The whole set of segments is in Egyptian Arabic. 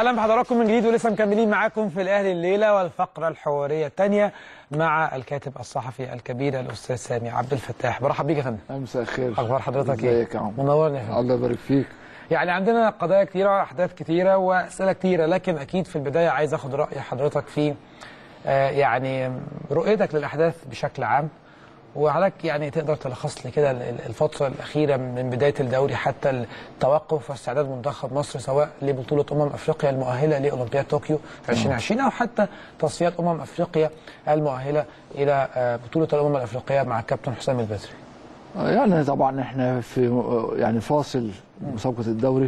اهلا بحضراتكم من جديد ولسه مكملين معاكم في الاهلي الليله والفقره الحواريه الثانيه مع الكاتب الصحفي الكبير الاستاذ سامي عبد الفتاح برحب بيك يا فندم مساء الخير اخبار حضرتك ايه ازيك يا عم منورني يا فندم الله يبارك فيك يعني عندنا قضايا كتيره واحداث كتيره واسئله كتيره لكن اكيد في البدايه عايز اخد راي حضرتك في آه، يعني رؤيتك للاحداث بشكل عام وعليك يعني تقدر تلخص لي كده ال- ال- الفتره الاخيره من بدايه الدوري حتى التوقف واستعداد منتخب مصر سواء لبطوله امم افريقيا المؤهله لاولمبياد طوكيو 2020 او حتى تصفيات امم افريقيا المؤهله الى آه، بطوله الامم الافريقيه مع الكابتن حسام البدري آه، يعني طبعا احنا في آه، يعني فاصل مسابقه الدوري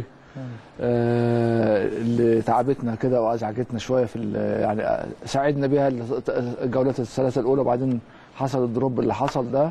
آه اللي تعبتنا كده وازعجتنا شويه في ال- يعني آه، ساعدنا بيها ال- الجولات الثلاثه الاولى وبعدين حصل الدروب اللي حصل ده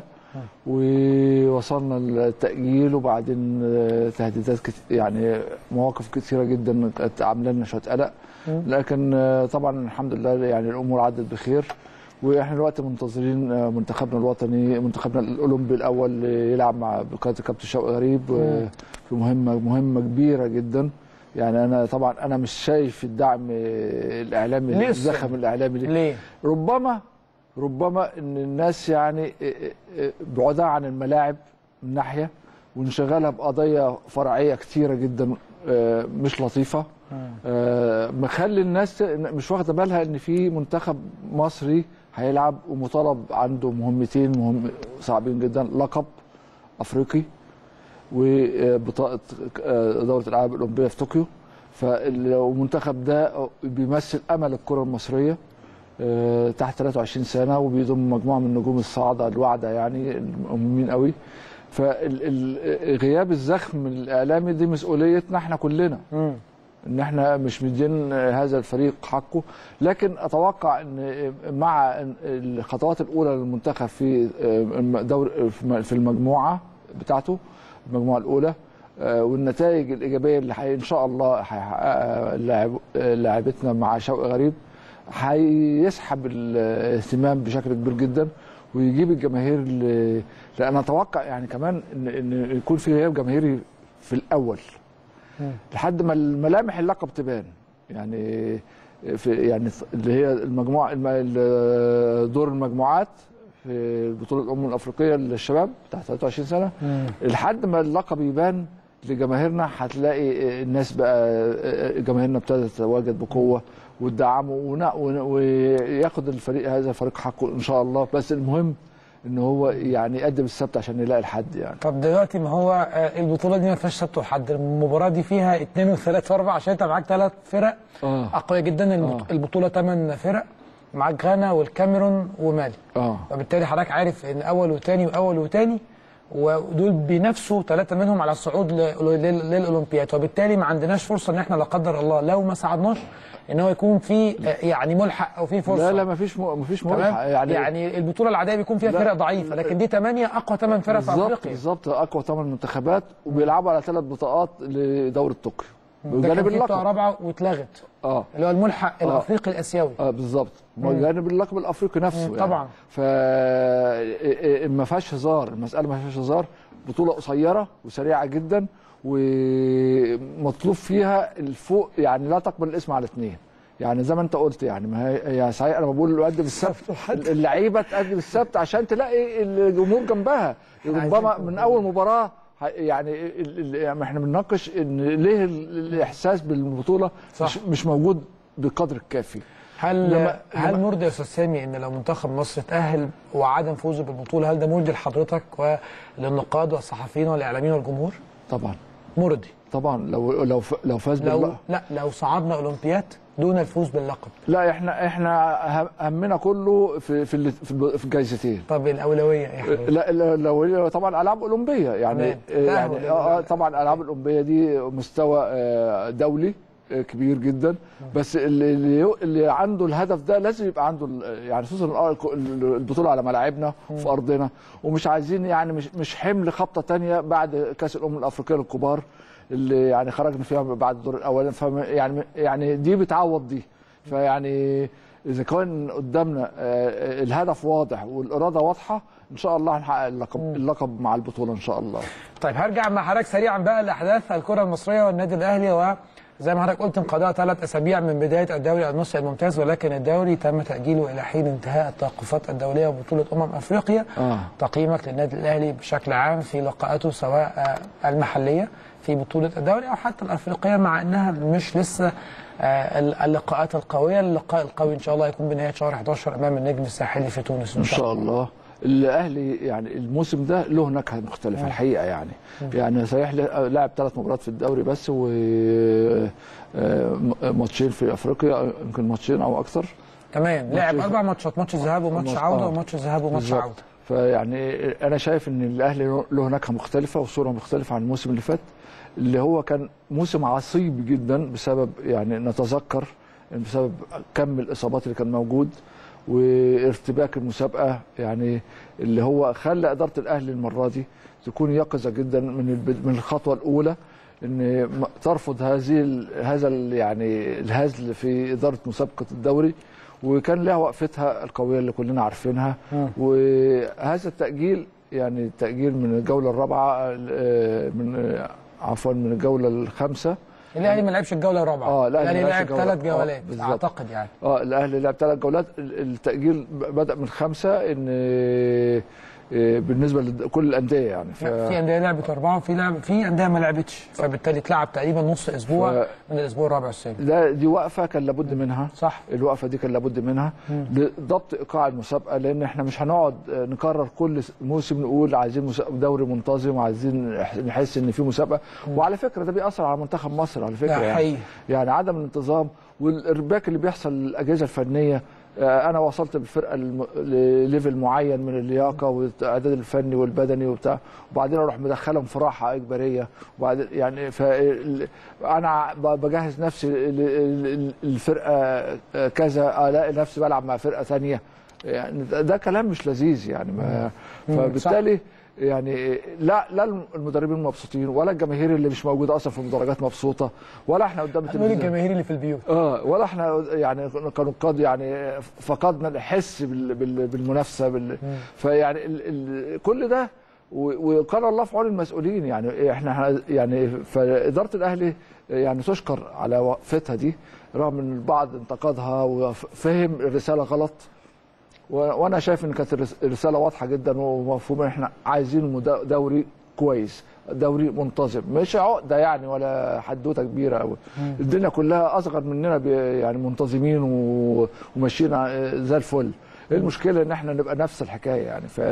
ووصلنا للتأجيل وبعدين آه، تهديدات كت... يعني مواقف كثيرة جدا كانت عاملة لنا شوية قلق لكن آه، طبعا الحمد لله يعني الأمور عدت بخير واحنا دلوقتي منتظرين آه، منتخبنا الوطني منتخبنا الاولمبي الاول يلعب مع بقياده الكابتن شوقي غريب آه، في مهمه مهمه كبيره جدا يعني انا طبعا انا مش شايف الدعم آه، الاعلامي لسه. الزخم الاعلامي ليه ليه؟ ربما ربما ان الناس يعني بعدها عن الملاعب من ناحيه وانشغالها بقضايا فرعيه كتيره جدا آه، مش لطيفه آه، مخلي الناس مش واخده بالها ان في منتخب مصري هيلعب ومطالب عنده مهمتين مهم صعبين جدا لقب افريقي وبطاقه آه، دوره الالعاب الاولمبيه في طوكيو فالمنتخب ده بيمثل امل الكره المصريه آه، تحت 23 سنه وبيضم مجموعه من نجوم الصعاده الواعده يعني المهمين قوي فغياب الزخم الاعلامي دي مسؤوليتنا احنا كلنا مم. ان احنا مش مدين هذا الفريق حقه لكن اتوقع ان مع الخطوات الاولى للمنتخب في دور في المجموعه بتاعته المجموعه الاولى آه، والنتائج الايجابيه اللي حي- ان شاء الله هيحققها لاعب- لاعبتنا مع شوقي غريب هيسحب الاهتمام بشكل كبير جدا ويجيب الجماهير ل- لان اتوقع يعني كمان ان ان يكون في غياب جماهيري في الاول لحد ما الملامح اللقب تبان يعني في يعني اللي هي المجموعه الم- ال- دور المجموعات في بطوله الامم الافريقيه للشباب تحت 23 سنه لحد ما اللقب يبان لجماهيرنا هتلاقي الناس بقى جماهيرنا ابتدت تتواجد بقوه وتدعمه ون- ون- وياخد الفريق هذا الفريق حقه ان شاء الله بس المهم ان هو يعني يقدم السبت عشان يلاقي الحد يعني طب دلوقتي ما هو آه، البطوله دي ما فيهاش سبت وحد المباراه دي فيها اثنين وثلاث واربع عشان انت معاك ثلاث فرق اه اقوياء جدا البط- آه. البطوله ثمان فرق معاك غانا والكاميرون ومالي اه وبالتالي حضرتك عارف ان اول وثاني واول وثاني ودول بينافسوا ثلاثه منهم على الصعود ل- لل- للاولمبياد وبالتالي ما عندناش فرصه ان احنا لا قدر الله لو ما صعدناش ان هو يكون في آه، يعني ملحق او في فرصه لا لا مفيش م... مفيش تمام ملحق يعني, يعني يعني البطوله العاديه بيكون فيها لا. فرق ضعيفه لكن دي ثمانيه اقوى ثمان فرق في بالظبط افريقيا بالظبط اقوى ثمان منتخبات وبيلعبوا على ثلاث بطاقات لدوره طوكيو ده كان بجانب في بطاقه اللقب رابعه واتلغت اه اللي هو الملحق الافريقي الاسيوي اه بالظبط بجانب اللقب الافريقي نفسه مم، يعني. طبعا. ف ما فيهاش هزار المساله ما فيهاش هزار بطوله قصيره وسريعه جدا ومطلوب فيها الفوق يعني لا تقبل الاسم على اثنين يعني زي ما انت قلت يعني ما هي هي صحيح انا بقول قدم السبت اللعيبه تقدم السبت عشان تلاقي الجمهور جنبها ربما من اول مباراه ه- يعني ال- ال- يعني احنا بنناقش ان ليه ال- الاحساس بالبطوله صح. مش, مش موجود بالقدر الكافي هل لما- هل لما- مرضي يا استاذ سامي ان لو منتخب مصر تاهل وعدم فوزه بالبطوله هل ده مرضي لحضرتك وللنقاد والصحفيين والاعلاميين والجمهور؟ طبعا مرضي طبعا لو لو ف- لو فاز لو باللقب لا لو صعدنا اولمبياد دون الفوز باللقب لا احنا احنا هم- همنا كله في في ال- في الب- في الجايزتين طب الاولويه ايه يا حضرتك؟ لا لا- لو طبعا العاب اولمبيه يعني تمام. يعني تأهل آه، آه، طبعا الالعاب الاولمبيه دي مستوى آه، دولي آه، كبير جدا بس اللي اللي اللي عنده الهدف ده لازم يبقى عنده ال- يعني خصوصا الأ- البطوله على ملاعبنا في ارضنا ومش عايزين يعني مش مش حمل خبطه تانية بعد كاس الامم الافريقيه للكبار اللي يعني خرجنا فيها بعد الدور الاولاني فم- يعني يعني دي بتعوض دي فيعني اذا كان قدامنا آه، الهدف واضح والاراده واضحه ان شاء الله هنحقق اللقب اللقب مع البطوله ان شاء الله طيب هرجع مع حضرتك سريعا بقى لاحداث الكره المصريه والنادي الاهلي زي ما حضرتك قلت انقضاء ثلاث اسابيع من بدايه الدوري المصري الممتاز ولكن الدوري تم تاجيله الى حين انتهاء التوقفات الدوليه وبطوله امم افريقيا آه. تقييمك للنادي الاهلي بشكل عام في لقاءاته سواء آه، المحليه في بطوله الدوري او حتى الافريقيه مع انها مش لسه آه، اللقاءات القويه اللقاء القوي ان شاء الله يكون بنهايه شهر 11 امام النجم الساحلي في تونس ان شاء الله الاهلي يعني الموسم ده له نكهه مختلفه الحقيقه يعني يعني صحيح لعب ثلاث مباريات في الدوري بس و آه، ماتشين في افريقيا يمكن ماتشين او اكثر كمان لعب ماتش- اربع ماتشات ماتش ذهاب وماتش ماتش- عوده آه. وماتش ذهاب وماتش بالظبط. عوده فيعني انا شايف ان الاهلي له نكهه مختلفه وصوره مختلفه عن الموسم اللي فات اللي هو كان موسم عصيب جدا بسبب يعني نتذكر بسبب كم الاصابات اللي كان موجود وارتباك المسابقه يعني اللي هو خلى اداره الاهلي المره دي تكون يقظه جدا من الب- من الخطوه الاولى ان م- ترفض هذه ال- هذا ال- يعني الهزل في اداره مسابقه الدوري وكان لها وقفتها القويه اللي كلنا عارفينها مم. وهذا التاجيل يعني التاجيل من الجوله الرابعه آه، من آه، عفوا من الجوله الخامسه الاهلي ما لعبش الجوله الرابعه آه، الأهلي الاهلي ما لعب لعبش الجولة- ثلاث آه، جولات بالظبط. اعتقد يعني اه الاهلي لعب ثلاث جولات ال- التاجيل بدا من خمسه ان آه، آه، بالنسبه لكل الانديه يعني ف... في انديه لعبت اربعه وفي لعب في انديه ما لعبتش فبالتالي اتلعب تقريبا نص اسبوع ف- من الاسبوع الرابع والثاني ده دي وقفه كان لابد منها صح الوقفه دي كان لابد منها لضبط ايقاع المسابقه لان احنا مش هنقعد آه، نكرر كل س- موسم نقول عايزين مسابقة دوري منتظم وعايزين نح- نحس ان في مسابقه وعلى فكره ده بيأثر على منتخب مصر على فكره ده يعني حقيقي. يعني عدم الانتظام والارباك اللي بيحصل للاجهزه الفنيه آه، انا وصلت بالفرقه الم- لليفل معين من اللياقه والاعداد الفني والبدني وبتاع وبعدين اروح مدخلهم في راحه اجباريه وبعدين يعني ف انا ب- بجهز نفسي ل- ل- الفرقه آه، كذا الاقي نفسي بلعب مع فرقه ثانيه يعني ده ده كلام مش لذيذ يعني ما مم، فبالتالي يعني لا لا المدربين مبسوطين ولا الجماهير اللي مش موجوده اصلا في المدرجات مبسوطه ولا احنا قدام هنقول التلفزيون الجماهير اللي في البيوت اه ولا احنا يعني كانوا قد يعني فقدنا الحس بال- بال- بالمنافسه بال فيعني ال ال كل ده و- وقال الله في عون المسؤولين يعني احنا يعني فاداره الاهلي يعني تشكر على وقفتها دي رغم ان البعض انتقدها وفهم الرساله غلط و- وانا شايف ان كانت الرس- الرساله واضحه جدا ومفهومه احنا عايزين مدا- دوري كويس دوري منتظم مش عقده يعني ولا حدوته كبيره قوي الدنيا كلها اصغر مننا بي- يعني منتظمين و- وماشيين ع- زي الفل ايه المشكله ان احنا نبقى نفس الحكايه يعني ف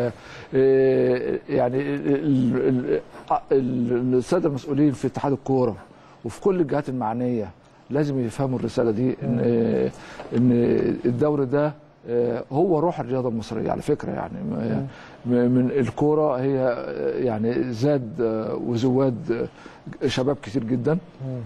إيه يعني ال- ال- ال- الساده المسؤولين في اتحاد الكوره وفي كل الجهات المعنيه لازم يفهموا الرساله دي ان ان الدوري ده آه، هو روح الرياضه المصريه على فكره يعني م- م- من الكوره هي آه، يعني زاد آه، وزواد آه، شباب كتير جدا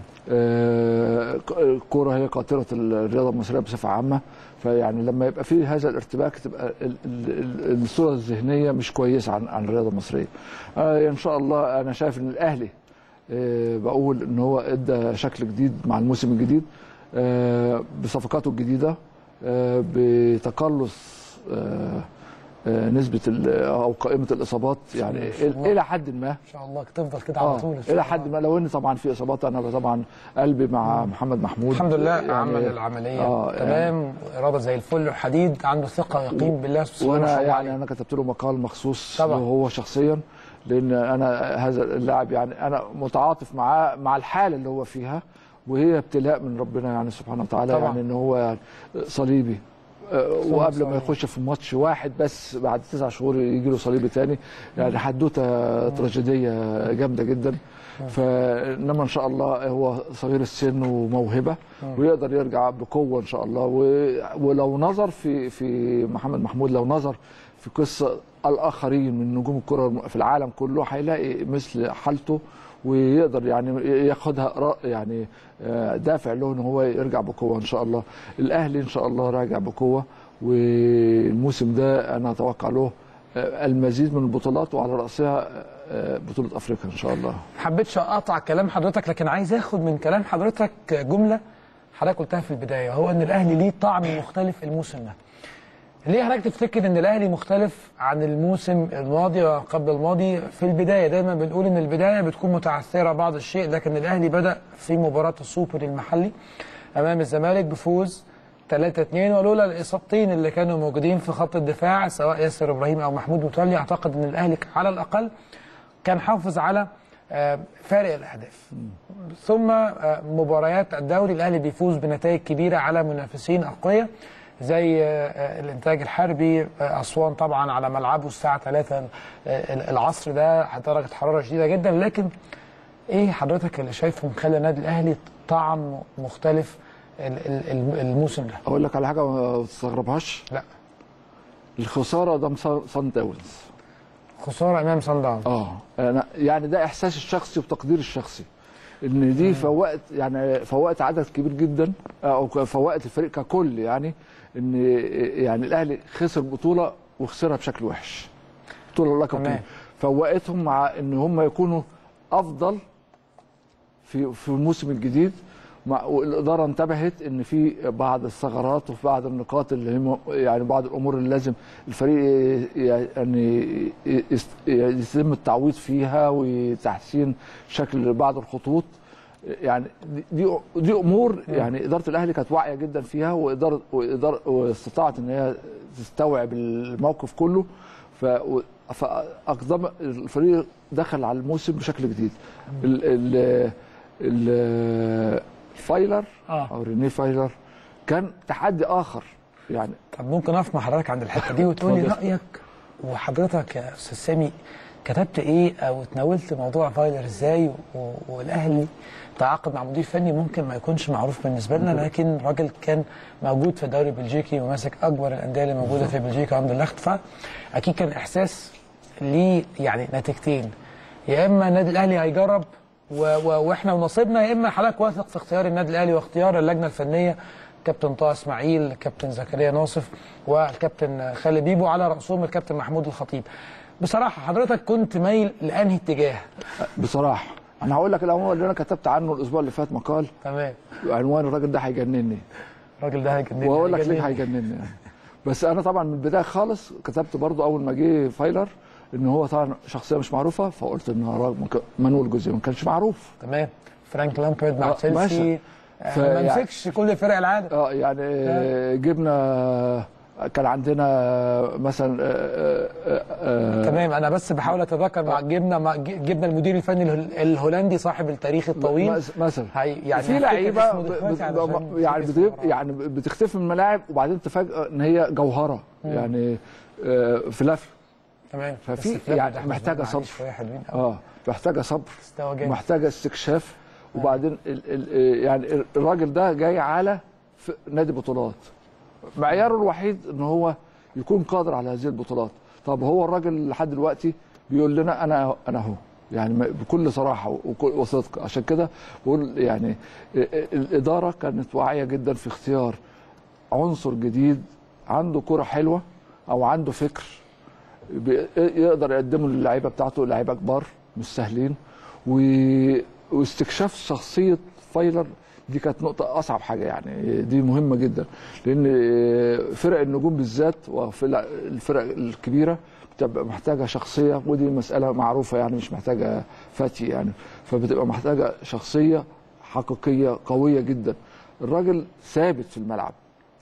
آه، الكوره هي قاطره الرياضه المصريه بصفه عامه فيعني لما يبقى في هذا الارتباك تبقى ال- ال- ال- الصوره الذهنيه مش كويسه عن عن الرياضه المصريه آه، ان شاء الله انا شايف ان الاهلي آه، بقول ان هو ادى شكل جديد مع الموسم الجديد آه، بصفقاته الجديده آه، بتقلص آه، آه، نسبه ال- او قائمه الاصابات يعني ما شاء الله. الى حد ما ان شاء الله تفضل كده على اه طول إن شاء الى الله. حد ما لو ان طبعا في اصابات انا طبعا قلبي مع محمد محمود الحمد لله يعني عمل العمليه آه، تمام اراده زي الفل وحديد عنده ثقه ويقين بالله سبحانه وانا وتعالى يعني انا كتبت له مقال مخصوص طبعا. له هو شخصيا لان انا هذا اللاعب يعني انا متعاطف معاه مع الحاله اللي هو فيها وهي ابتلاء من ربنا يعني سبحانه وتعالى طبعا. يعني ان هو يعني صليبي آه، وقبل صليبي. ما يخش في ماتش واحد بس بعد تسع شهور يجي له صليبي تاني يعني حدوته تراجيديه جامده جدا فانما ان شاء الله هو صغير السن وموهبه ويقدر يرجع بقوه ان شاء الله و- ولو نظر في في محمد محمود لو نظر في قصه الاخرين من نجوم الكره في العالم كله هيلاقي مثل حالته ويقدر يعني ياخدها رأ- يعني آه، دافع له ان هو يرجع بقوه ان شاء الله الاهلي ان شاء الله راجع بقوه والموسم ده انا اتوقع له آه، المزيد من البطولات وعلى راسها آه، بطوله افريقيا ان شاء الله حبيتش اقطع كلام حضرتك لكن عايز اخد من كلام حضرتك جمله حضرتك قلتها في البدايه هو ان الاهلي ليه طعم مختلف الموسم ده ليه حضرتك تفتكر ان الاهلي مختلف عن الموسم الماضي وقبل الماضي في البدايه دايما بنقول ان البدايه بتكون متعثره بعض الشيء لكن الاهلي بدا في مباراه السوبر المحلي امام الزمالك بفوز 3 2 ولولا الاصابتين اللي كانوا موجودين في خط الدفاع سواء ياسر ابراهيم او محمود متولي اعتقد ان الاهلي على الاقل كان حافظ على آه، فارق الاهداف ثم آه، مباريات الدوري الاهلي بيفوز بنتائج كبيره على منافسين اقوياء زي آه، الانتاج الحربي آه، اسوان طبعا على ملعبه الساعه 3 العصر ده درجه حراره شديده جدا لكن ايه حضرتك اللي شايفه مخلي النادي الاهلي طعم مختلف ال- ال- ال- الموسم ده اقول لك على حاجه ما تستغربهاش لا الخساره ده صن داونز خساره امام صن داونز اه أنا يعني ده احساسي الشخصي وتقديري الشخصي ان دي فوقت يعني فوقت عدد كبير جدا او فوقت الفريق ككل يعني ان يعني الاهلي خسر بطوله وخسرها بشكل وحش بطوله لقب تمام. كبير. فوقتهم مع ان هم يكونوا افضل في في الموسم الجديد مع والاداره انتبهت ان في بعض الثغرات وفي بعض النقاط اللي هم يعني بعض الامور اللي لازم الفريق يعني يست- يتم التعويض فيها وتحسين شكل بعض الخطوط يعني دي- دي دي امور يعني اداره الاهلي كانت واعيه جدا فيها واداره واداره واستطاعت ان هي تستوعب الموقف كله ف فاقدم الفريق دخل على الموسم بشكل جديد ال ال ال فايلر آه. او ريني فايلر كان تحدي اخر يعني طب ممكن اقف مع حضرتك عند الحته دي وتقول لي اتفضل. رايك وحضرتك يا استاذ سامي كتبت ايه او تناولت موضوع فايلر ازاي و- والاهلي تعاقد مع مدير فني ممكن ما يكونش معروف بالنسبه لنا لكن راجل كان موجود في الدوري البلجيكي وماسك اكبر الانديه اللي موجوده في بلجيكا عند اللخت فاكيد كان احساس ليه يعني نتيجتين يا اما النادي الاهلي هيجرب و و واحنا ونصيبنا يا اما حضرتك واثق في اختيار النادي الاهلي واختيار اللجنه الفنيه كابتن طه اسماعيل كابتن زكريا ناصف والكابتن خالد بيبو على راسهم الكابتن محمود الخطيب بصراحه حضرتك كنت مايل لانهي اتجاه بصراحه انا هقول لك الامر اللي انا كتبت عنه الاسبوع اللي فات مقال تمام عنوان الراجل ده هيجنني الراجل ده هيجنني واقول لك ليه هيجنني. هيجنني يعني بس انا طبعا من البدايه خالص كتبت برضو اول ما جه فايلر ان هو طبعا شخصيه مش معروفه فقلت ان هو راجل مك- مانويل جوزيه ما كانش معروف تمام فرانك لامبرد مع آه، تشيلسي ماشي. آه، فيعني- ما مسكش كل فرق العالم اه يعني آه، جبنا كان عندنا مثلا آه، آه، آه، تمام انا بس بحاول اتذكر مع جبنا مع جبنا المدير الفني اله- الهولندي صاحب التاريخ الطويل مس- مثلا هي يعني في هفتكر لعيبه اسمه ب- دلوقتي ب- علشان ب- يعني نفتكر اسمه بتب- يعني بتختفي من الملاعب وبعدين تفاجئ ان هي جوهره يعني آه، فلافيو تمام ففي بس فلافيو يعني ده محتاجة عليه صبر. شويه حلوين قوي اه محتاجه صبر مستوى جامد محتاجه استكشاف وبعدين ال ال يعني الراجل ده جاي على ف- نادي بطولات معياره الوحيد ان هو يكون قادر على هذه البطولات طب هو الراجل لحد دلوقتي بيقول لنا انا انا اهو يعني ما- بكل صراحه وكل- وصدق عشان كده بقول يعني ال- ال- الاداره كانت واعيه جدا في اختيار عنصر جديد عنده كره حلوه او عنده فكر بي- يقدر يقدمه للعيبه بتاعته لعيبه كبار مش سهلين و... واستكشاف شخصيه فايلر دي كانت نقطة أصعب حاجة يعني دي مهمة جدا لأن فرق النجوم بالذات وفرق الفرق الكبيرة بتبقى محتاجة شخصية ودي مسألة معروفة يعني مش محتاجة فتي يعني فبتبقى محتاجة شخصية حقيقية قوية جدا الراجل ثابت في الملعب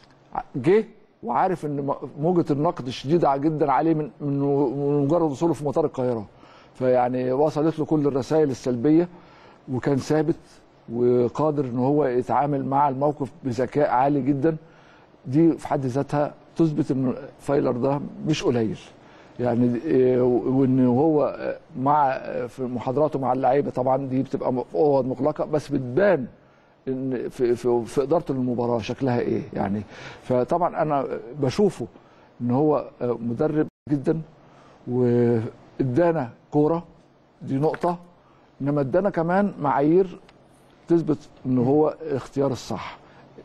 جه وعارف ان م- موجه النقد شديده جدا عليه من من من مجرد وصوله في مطار القاهره فيعني وصلت له كل الرسائل السلبيه وكان ثابت وقادر ان هو يتعامل مع الموقف بذكاء عالي جدا دي في حد ذاتها تثبت ان فايلر ده مش قليل يعني إيه، وان هو مع في محاضراته مع اللعيبه طبعا دي بتبقى اوض مغلقه بس بتبان ان في في في ادارته للمباراه شكلها ايه يعني فطبعا انا بشوفه ان هو مدرب جدا وادانا كوره دي نقطه انما ادانا كمان معايير تثبت ان هو اختيار الصح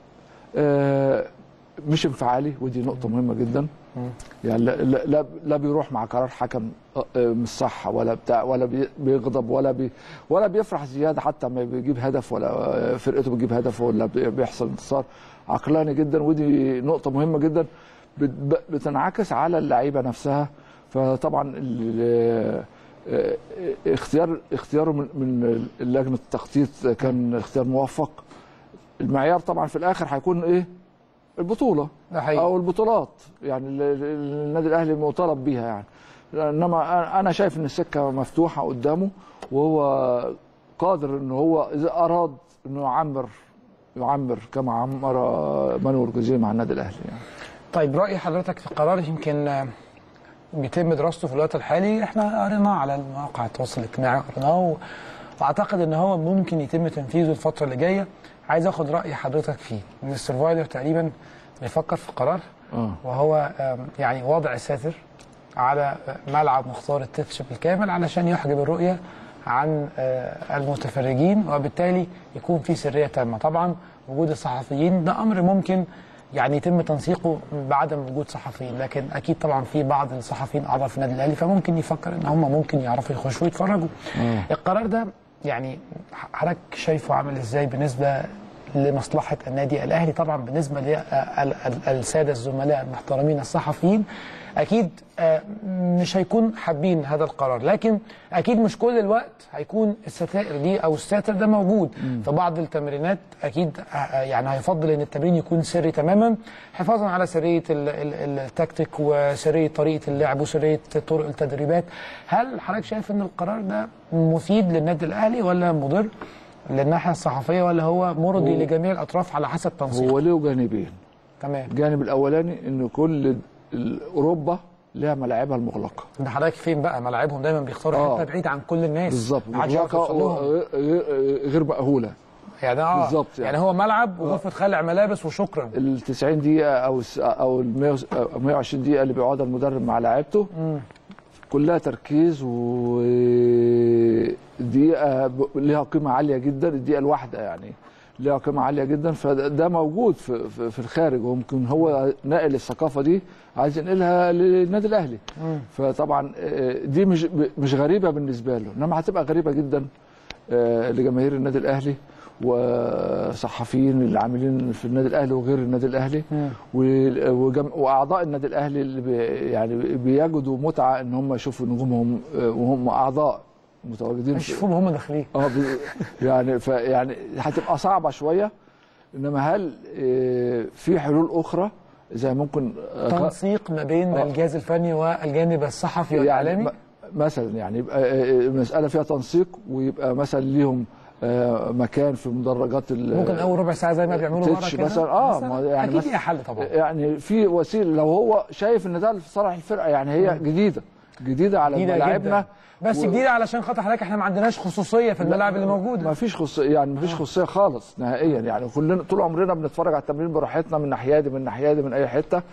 آه، مش انفعالي ودي نقطه مهمه جدا يعني لا, لا, لا, لا بيروح مع قرار حكم آه، آه، مش صح ولا بتاع ولا بي- بيغضب ولا بي ولا بيفرح زياده حتى ما بيجيب هدف ولا آه، فرقته بتجيب هدف ولا بي- بيحصل انتصار عقلاني جدا ودي نقطه مهمه جدا بت- بتنعكس على اللعيبه نفسها فطبعا ال- آه، اختيار اختياره من من لجنه التخطيط كان اختيار موفق المعيار طبعا في الاخر هيكون ايه البطوله ده حقيقي او البطولات يعني ال- ال- النادي الاهلي مطالب بيها يعني انما أنا- انا شايف ان السكه مفتوحه قدامه وهو قادر ان هو اذا اراد انه يعمر يعمر كما عمر مانويل جوزيه مع النادي الاهلي يعني. طيب رأي حضرتك في قرار يمكن آه، بيتم دراسته في الوقت الحالي احنا قريناه على مواقع التواصل الاجتماعي قريناه و- واعتقد ان هو ممكن يتم تنفيذه الفترة اللي جاية عايز اخد رأي حضرتك فيه ان السرفايلر تقريبا بيفكر في قرار اه وهو آم، يعني وضع ساتر على ملعب مختار التتش بالكامل علشان يحجب الرؤية عن آه، المتفرجين وبالتالي يكون في سرية تامة طبعا وجود الصحفيين ده أمر ممكن يعني يتم تنسيقه بعدم وجود صحفيين لكن أكيد طبعا في بعض الصحفيين أعضاء في النادي الأهلي فممكن يفكر إن هم ممكن يعرفوا يخشوا يتفرجوا القرار ده يعني حضرتك شايفه عامل إزاي بالنسبة لمصلحة النادي الأهلي طبعا بالنسبة للسادة الزملاء المحترمين الصحفيين أكيد آه، مش هيكون حابين هذا القرار لكن أكيد مش كل الوقت هيكون الستائر دي أو الساتر ده موجود في بعض التمرينات أكيد آه، آه، يعني هيفضل أن التمرين يكون سري تماما حفاظا على سرية ال- ال- التكتيك وسرية طريقة اللعب وسرية طرق التدريبات هل حضرتك شايف أن القرار ده مفيد للنادي الأهلي ولا مضر؟ للناحيه الصحفيه ولا هو مرضي هو- لجميع الاطراف على حسب تنسيق هو له جانبين تمام الجانب الاولاني ان كل ال- اوروبا لها ملاعبها المغلقه ده حضرتك فين بقى ملاعبهم دايما بيختاروا آه. حته بعيد عن كل الناس بالظبط محدش يعرف مغلقه يوصل لهم. وغير- غير غير مأهوله يعني اه بالظبط يعني. يعني. يعني هو ملعب وغرفه خلع ملابس وشكرا ال 90 دقيقة أو الس- أو ال 100 أو 120 دقيقة اللي بيقعدها المدرب مع لاعيبته كلها تركيز ودقيقة ب- ليها قيمة عالية جدا الدقيقة الواحدة يعني ليها قيمة عالية جدا فده موجود في, في, في الخارج وممكن هو ناقل الثقافة دي عايز ينقلها للنادي الأهلي فطبعا آه، دي مش مش غريبة بالنسبة له إنما هتبقى غريبة جدا آه، لجماهير النادي الأهلي وصحفيين اللي عاملين في النادي الاهلي وغير النادي الاهلي و- وجم... واعضاء النادي الاهلي اللي بي... يعني بيجدوا متعه ان هم يشوفوا نجومهم آه، وهم اعضاء متواجدين في... يشوفوهم هم داخلين اه ب... يعني ف... يعني هتبقى صعبه شويه انما هل آه، في حلول اخرى زي ممكن آه، تنسيق ما بين آه. الجهاز الفني والجانب الصحفي يعني والاعلامي م- مثلا يعني يبقى آه، آه، مساله فيها تنسيق ويبقى مثلا ليهم آه، مكان في مدرجات ال- ممكن اول ربع ساعه زي ما بيعملوا بره تتش كده مثلا اه مثلاً. ما يعني اكيد مثلاً- ليها حل طبعا يعني في وسيله لو هو شايف ان ده لصالح الفرقه يعني هي جديده جديده على جديده ملاعبنا جدا بس و- جديده علشان خاطر حضرتك احنا ما عندناش خصوصيه في الملاعب اللي موجوده ما فيش خصوصيه يعني ما فيش خصوصيه خالص نهائيا يعني كلنا طول عمرنا بنتفرج على التمرين براحتنا من ناحيه دي من ناحيه دي من اي حته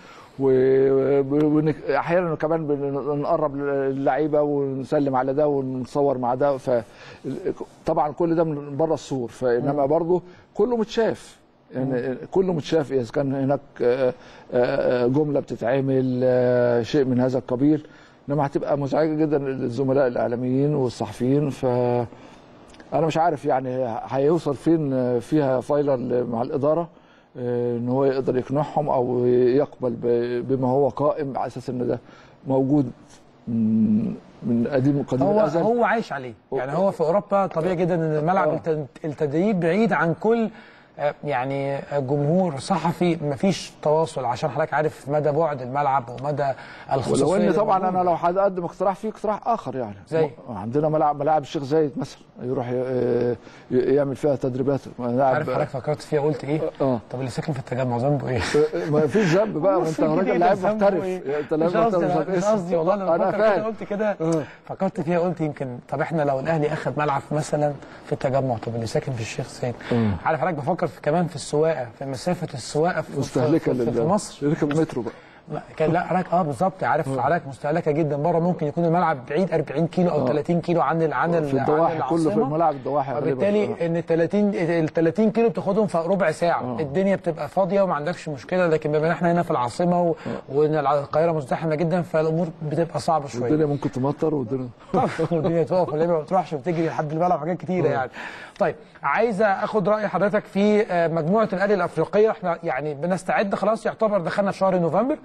واحيانا كمان بنقرب للعيبه ونسلم على ده ونصور مع ده ف طبعا كل ده من بره السور فانما برضه كله متشاف يعني كله متشاف اذا كان هناك آه، آه، جمله بتتعمل آه، شيء من هذا القبيل انما هتبقى مزعجه جدا للزملاء الاعلاميين والصحفيين ف انا مش عارف يعني هيوصل فين فيها فايلر مع الاداره آه، ان هو يقدر يقنعهم او يقبل ب- بما هو قائم على اساس ان ده موجود من من قديم قديم هو الازل هو عايش عليه يعني هو في اوروبا طبيعي جدا ان ملعب آه. الت- التدريب بعيد عن كل آه، يعني آه، جمهور صحفي مفيش تواصل عشان حضرتك عارف مدى بعد الملعب ومدى الخصوصيه ولو ان اللي طبعا موجودة. انا لو هقدم اقتراح في اقتراح اخر يعني زي؟ م- عندنا ملاعب ملاعب الشيخ زايد مثلا يروح ي- ي- يعمل فيها تدريبات ملاعب عارف حضرتك فكرت فيها قلت ايه؟ اه طب اللي ساكن في التجمع ذنبه ايه؟ ما فيش ذنب بقى ما انت ذنبه راجل إيه؟ لاعب ذنبه محترف إيه؟ انت مش لاعب قصدي محترف مش قصدي والله انا انا بفكر كده فاهم قلت كده آه. فكرت فيها قلت يمكن طب احنا لو الاهلي اخذ ملعب مثلا في التجمع طب اللي ساكن في الشيخ زايد آه. عارف حضرتك بفكر في كمان في السواقه في مسافه السواقه في, مستهلكه في, في, في لل- مصر يركب مترو بقى لا كان لا حضرتك اه بالظبط عارف حضرتك مستهلكه جدا بره ممكن يكون الملعب بعيد 40 كيلو او آه. 30 كيلو عن ال عن ال في عن الضواحي كله في العاصمة. الملاعب الضواحي غالباً. وبالتالي آه. ان ال 30 ال 30 كيلو بتاخدهم في ربع ساعه آه. الدنيا بتبقى فاضيه وما عندكش مشكله لكن بما ان احنا هنا في العاصمه و... وان القاهره مزدحمه جدا فالامور بتبقى صعبه شويه الدنيا ممكن تمطر والدنيا طبعا والدنيا تقف واللعيبه ما بتروحش وبتجري لحد الملعب حاجات كتيره يعني طيب عايز اخد راي حضرتك في آه، مجموعه الاهلي الافريقيه احنا يعني بنستعد خلاص يعتبر دخلنا في شهر نوفمبر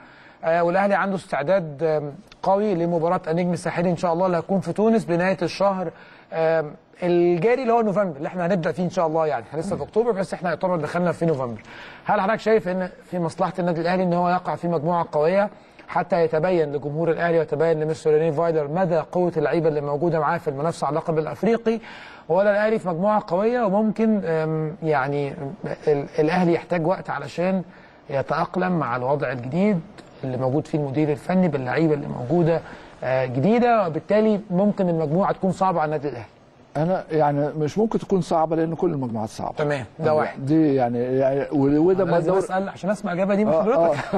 آه، والاهلي عنده استعداد آم، قوي لمباراه النجم الساحلي ان شاء الله اللي هتكون في تونس بنهايه الشهر آم، الجاري اللي هو نوفمبر اللي احنا هنبدا فيه ان شاء الله يعني احنا لسه في اكتوبر بس احنا يعتبر دخلنا في نوفمبر هل حضرتك شايف ان في مصلحه النادي الاهلي ان هو يقع في مجموعه قويه حتى يتبين لجمهور الاهلي ويتبين لمستر ريني فايلر مدى قوه اللعيبه اللي موجوده معاه في المنافسه على اللقب الافريقي ولا الاهلي في مجموعه قويه وممكن أم، يعني ال- الاهلي يحتاج وقت علشان يتاقلم مع الوضع الجديد اللي موجود فيه المدير الفني باللعيبه اللي موجوده آه، جديده وبالتالي ممكن المجموعه تكون صعبه على النادي الاهلي انا يعني مش ممكن تكون صعبه لان كل المجموعات صعبه تمام ده واحد دي يعني, يعني وده ما لازم دور اسال عشان اسمع الاجابه دي من آه، حضرتك آه.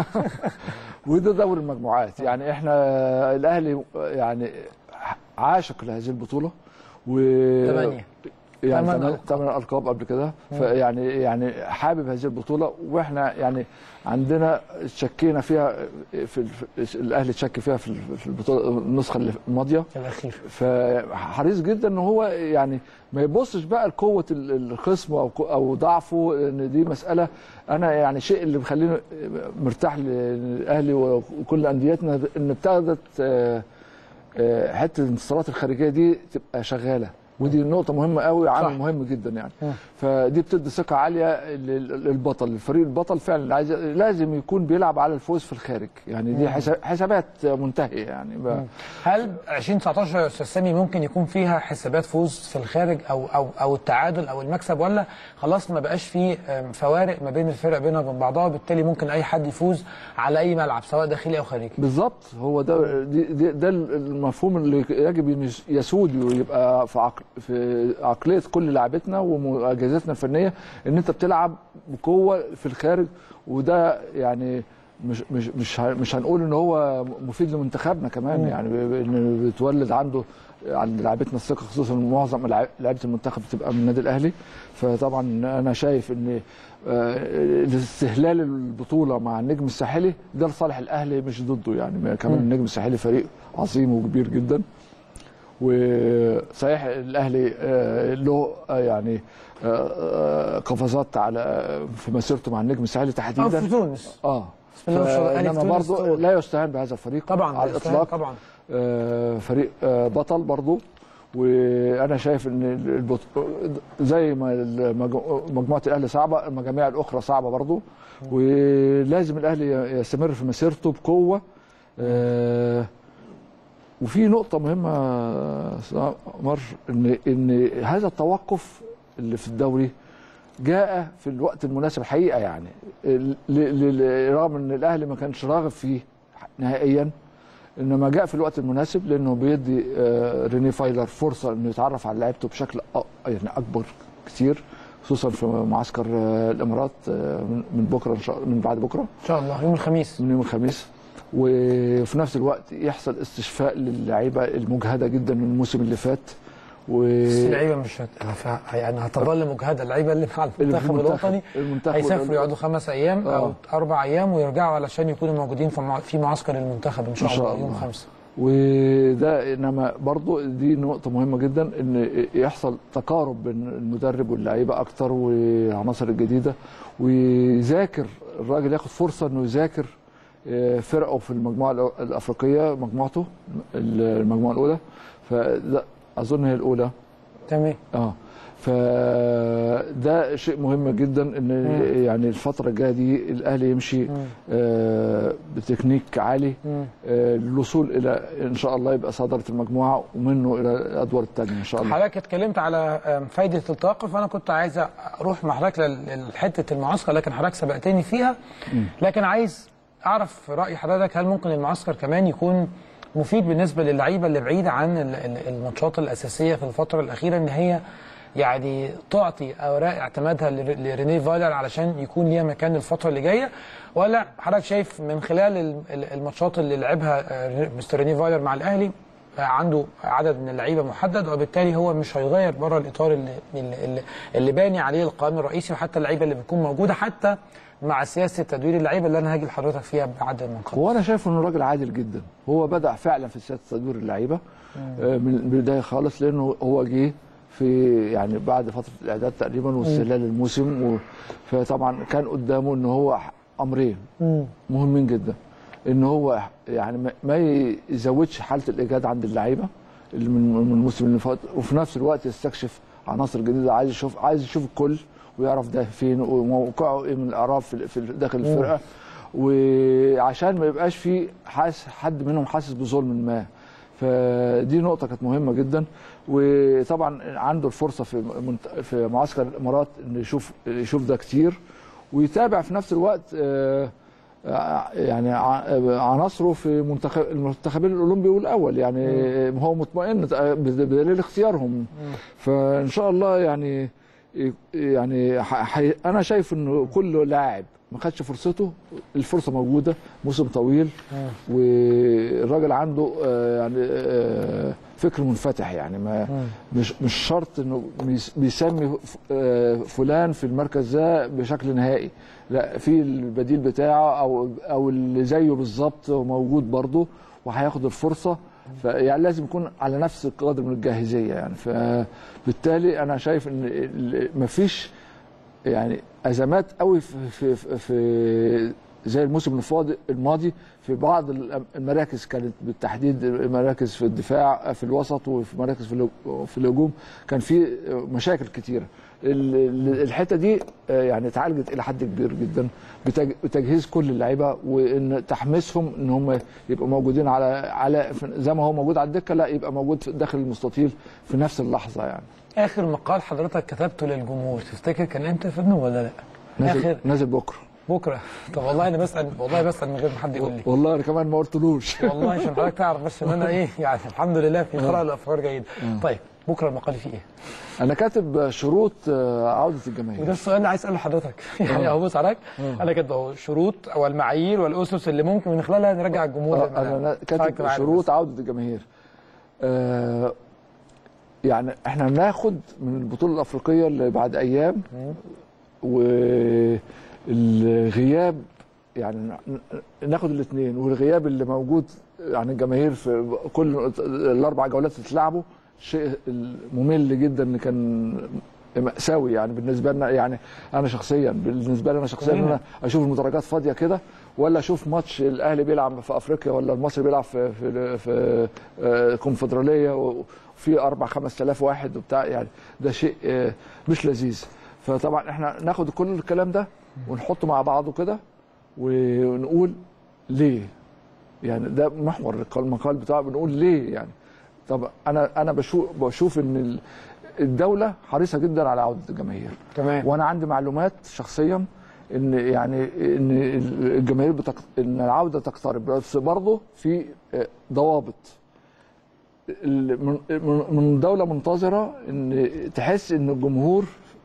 وده دور المجموعات يعني احنا الاهلي يعني عاشق لهذه البطوله و ثمانية. يعني ثمان ثمان ألقاب. ثمان القاب قبل كده فيعني يعني حابب هذه البطوله واحنا يعني عندنا شكينا فيها في في- الاهلي شك فيها في في البطوله النسخه اللي الماضيه في الاخير فحريص جدا ان هو يعني ما يبصش بقى لقوه ال- الخصم او او ضعفه ان دي مساله انا يعني شيء اللي مخليني مرتاح للاهلي وكل انديتنا ان ابتدت آه، آه، حته الانتصارات الخارجيه دي تبقى شغاله ودي نقطة مهمة قوي عامل صح. مهم جدا يعني مم. فدي بتدي ثقة عالية لل- للبطل الفريق البطل فعلا عايز لازم يكون بيلعب على الفوز في الخارج يعني دي حساب- حسابات منتهية يعني ب- هل 2019 يا استاذ سامي ممكن يكون فيها حسابات فوز في الخارج او او او التعادل او المكسب ولا خلاص ما بقاش فيه آم، فوارق ما بين الفرق بينها وبين بعضها وبالتالي ممكن اي حد يفوز على اي ملعب سواء داخلي او خارجي بالظبط هو ده دي دي ده المفهوم اللي يجب ان يسود ويبقى في عقل في عقليه كل لاعبتنا واجهزتنا الفنيه ان انت بتلعب بقوه في الخارج وده يعني مش مش مش ه- مش هنقول ان هو مفيد لمنتخبنا كمان يعني ب- ب- ان بتولد عنده عند لاعبتنا الثقه خصوصا معظم لعيبه المنتخب بتبقى من النادي الاهلي فطبعا انا شايف ان آه، استهلال البطوله مع النجم الساحلي ده لصالح الاهلي مش ضده يعني كمان النجم الساحلي فريق عظيم وكبير جدا وصحيح الاهلي آه، له آه، يعني آه، آه، قفزات على في مسيرته مع النجم الساحلي او في تحديدا تونس اه بسم الله ما شاء الله، الأهلي في انما تونس برضه طول. لا يستهان بهذا الفريق طبعا على يستاهل الاطلاق طبعا آه، فريق آه، بطل برضو وانا شايف ان البط... زي ما المج- مجموعه الاهلي صعبه المجاميع الاخرى صعبه برضو ولازم الاهلي يستمر في مسيرته بقوه آه، وفي نقطه مهمه يا مر ان ان هذا التوقف اللي في الدوري جاء في الوقت المناسب حقيقه يعني ل- ل- رغم ان الاهلي ما كانش راغب فيه نهائيا انما جاء في الوقت المناسب لانه بيدي آه، ريني فايلر فرصه انه يتعرف على لعيبته بشكل أ- يعني اكبر كتير خصوصا في معسكر آه، الامارات آه، من من بكره إن شاء من بعد بكره ان شاء الله يوم الخميس من يوم الخميس وفي نفس الوقت يحصل استشفاء للعيبه المجهده جدا من الموسم اللي فات و بس اللعيبه مش هت... هف- يعني هتظل مجهده اللعيبه اللي مع اللي في المنتخب الوطني المنتخب هيسافروا يقعدوا خمس ايام او آه. اربع ايام ويرجعوا علشان يكونوا موجودين في مع- في معسكر المنتخب ان شاء, إن شاء الله يوم الله. خمسة وده انما برضو دي نقطه مهمه جدا ان يحصل تقارب بين المدرب واللعيبه اكتر والعناصر الجديده ويذاكر الراجل ياخد فرصه انه يذاكر آه، فرقه في المجموعه الأ- الافريقيه مجموعته المجموعه الاولى فده اظن هي الاولى تمام اه فده شيء مهم جدا ان يعني الفتره الجايه دي الاهلي يمشي آه بتكنيك عالي مم. آه للوصول الى ان شاء الله يبقى صداره المجموعه ومنه الى الادوار الثانيه ان شاء الله حضرتك اتكلمت على آم، فايده التوقف وانا كنت عايز اروح مع حضرتك لل- لحته المعسكر لكن حضرتك سبقتني فيها لكن عايز اعرف راي حضرتك هل ممكن المعسكر كمان يكون مفيد بالنسبه للعيبه اللي بعيده عن ال- ال- الماتشات الاساسيه في الفتره الاخيره ان هي يعني تعطي اوراق اعتمادها لر- لريني فايلر علشان يكون ليها مكان الفتره اللي جايه ولا حضرتك شايف من خلال ال- ال- الماتشات اللي لعبها آه، مستر ريني فايلر مع الاهلي عنده عدد من اللعيبه محدد وبالتالي هو مش هيغير بره الاطار اللي اللي, اللي, اللي باني عليه القائم الرئيسي وحتى اللعيبه اللي بتكون موجوده حتى مع سياسه تدوير اللعيبه اللي انا هاجي لحضرتك فيها بعد ما نخلص. وانا شايف انه راجل عادل جدا هو بدا فعلا في سياسه تدوير اللعيبه آه، من البدايه خالص لانه هو جه في يعني بعد فتره الاعداد تقريبا واستهلال الموسم و... فطبعا كان قدامه ان هو امرين مم. مهمين جدا ان هو يعني ما- ما يزودش حاله الاجهاد عند اللعيبه اللي من من الموسم اللي فات وفي نفس الوقت يستكشف عناصر جديده عايز يشوف عايز يشوف الكل ويعرف ده فين وموقعه ايه من الاعراب في في داخل الفرقه وعشان ما يبقاش في حاس حد منهم حاسس بظلم ما فدي نقطة كانت مهمة جدا وطبعا عنده الفرصة في منت- في معسكر الإمارات إنه يشوف يشوف ده كتير ويتابع في نفس الوقت آه، آه، يعني ع- عناصره في منتخب المنتخبين الأولمبي والأول يعني هو مطمئن بدليل اختيارهم فإن شاء الله يعني يعني ح- ح- أنا شايف إنه كل لاعب ما خدش فرصته الفرصه موجوده موسم طويل والراجل عنده آه، يعني آه، فكر منفتح يعني ما مش مش شرط انه بيس- بيسمي ف- آه، فلان في المركز ده بشكل نهائي لا في البديل بتاعه او او اللي زيه بالظبط موجود برضه وهياخد الفرصه فيعني لازم يكون على نفس القدر من الجاهزيه يعني فبالتالي انا شايف ان ال- مفيش يعني ازمات قوي في في في, في زي الموسم الفاضي الماضي في بعض الأم- المراكز كانت بالتحديد مراكز في الدفاع في الوسط وفي مراكز في الهج- في الهجوم كان في مشاكل كتيره ال- ال- الحته دي آه، يعني اتعالجت الى حد كبير جدا بتج- بتجهيز كل اللعيبه وان تحميسهم ان هم يبقوا موجودين على على زي ما هو موجود على الدكه لا يبقى موجود في- داخل المستطيل في نفس اللحظه يعني اخر مقال حضرتك كتبته للجمهور تفتكر كان امتى في ابنه ولا لا؟ نازل اخر نازل بكره بكره طب والله انا بسال والله بسال من غير ما حد يقول لي والله انا كمان ما قلتلوش والله عشان حضرتك تعرف بس ان انا ايه يعني الحمد لله في قراءه الافكار جيده طيب بكره المقال فيه ايه؟ انا كاتب شروط آه، عوده الجماهير وده السؤال اللي عايز اساله لحضرتك يعني اهو بص حضرتك انا كاتب اهو شروط او المعايير والاسس اللي ممكن من خلالها نرجع الجمهور آه، للملاعب. انا حضرتك كاتب معانا شروط بس. عوده الجماهير آه، يعني احنا هناخد من البطوله الافريقيه اللي بعد ايام والغياب يعني ن- ناخد الاثنين والغياب اللي موجود عن الجماهير في كل الاربع جولات اللي اتلعبوا شيء ممل جدا ان كان مأساوي يعني بالنسبه لنا يعني انا شخصيا بالنسبه لي انا شخصيا ان انا اشوف المدرجات فاضيه كده ولا اشوف ماتش الاهلي بيلعب في افريقيا ولا المصري بيلعب في في في آه، كونفدراليه وفي 4 5000 واحد وبتاع يعني ده شيء آه، مش لذيذ فطبعا احنا ناخد كل الكلام ده ونحطه مع بعضه كده ونقول ليه يعني ده محور المقال بتاعه بنقول ليه يعني طب انا انا بشوف بشوف ان ال- الدوله حريصه جدا على عوده الجماهير تمام وانا عندي معلومات شخصيا ان يعني ان الجماهير بتق... ان العوده تقترب بس برضه في ضوابط ال- من- من من دوله منتظره ان تحس ان الجمهور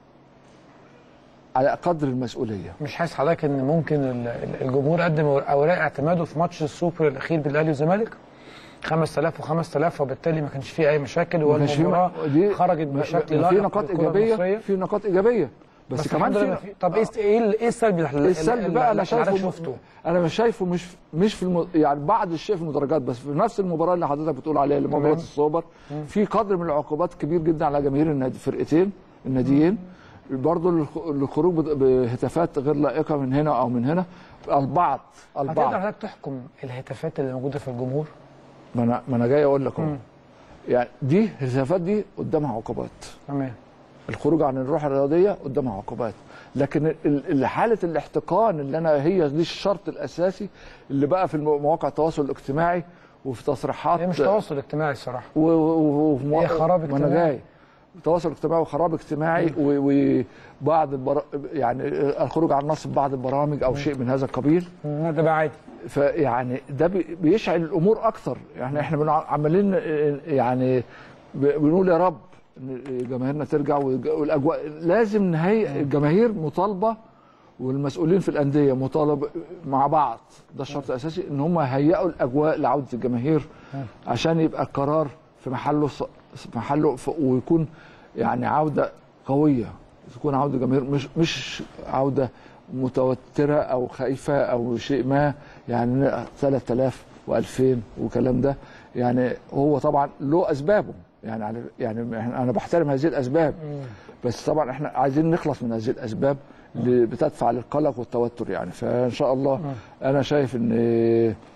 على قدر المسؤوليه مش حاسس حضرتك ان ممكن ال- ال- الجمهور قدم اوراق اعتماده في ماتش السوبر الاخير بين الاهلي والزمالك 5000 و5000 وبالتالي ما كانش فيه اي مشاكل ما كانش في- والمباراه دي- خرجت ما- بشكل ما في لائق نقاط بالكرة ايجابيه المصرية. في نقاط ايجابيه بس, بس كمان الحمد لله في في طب ايه ايه ال- ايه السلبي اللي السلب بقى انا شايفه شفته انا مش شايفه مش مش في الم... يعني بعض الشيء في المدرجات بس في نفس المباراه اللي حضرتك بتقول عليها اللي مباراه تمام. السوبر في قدر من العقوبات كبير جدا على جماهير النادي الفرقتين الناديين برضه الخ- الخروج بت- بهتافات غير لائقه من هنا او من هنا البعض هتقدر البعض حضرتك تحكم الهتافات اللي موجوده في الجمهور ما انا ما انا جاي اقول لك اهو مم. يعني دي الهتافات دي قدامها عقوبات تمام الخروج عن الروح الرياضيه قدامها عقوبات لكن ال- ال- حاله الاحتقان اللي انا هي دي الشرط الاساسي اللي بقى في المو- مواقع التواصل الاجتماعي وفي تصريحات هي مش تواصل اجتماعي الصراحه و- و- وفي مواقع- هي خراب ما انا اجتماعي. جاي تواصل اجتماعي وخراب اجتماعي و- وبعض البر... يعني الخروج عن نص بعض البرامج او شيء من هذا القبيل مم، ده بقى عادي فيعني ده بي- بيشعل الامور اكتر يعني احنا بنع- عمالين يعني ب- بنقول يا رب إن جماهيرنا ترجع والج- والاجواء لازم نهيئ الجماهير مطالبه والمسؤولين في الانديه مطالب مع بعض ده الشرط الاساسي ان هم يهيئوا الاجواء لعوده الجماهير عشان يبقى القرار في محله ص- في محله ف- ويكون يعني عوده قويه تكون عوده جماهير مش مش عوده متوتره او خايفه او شيء ما يعني 3000 و2000 والكلام ده يعني هو طبعا له اسبابه يعني على- يعني إحنا- انا بحترم هذه الاسباب بس طبعا احنا عايزين نخلص من هذه الاسباب اللي بتدفع للقلق والتوتر يعني فان شاء الله انا شايف ان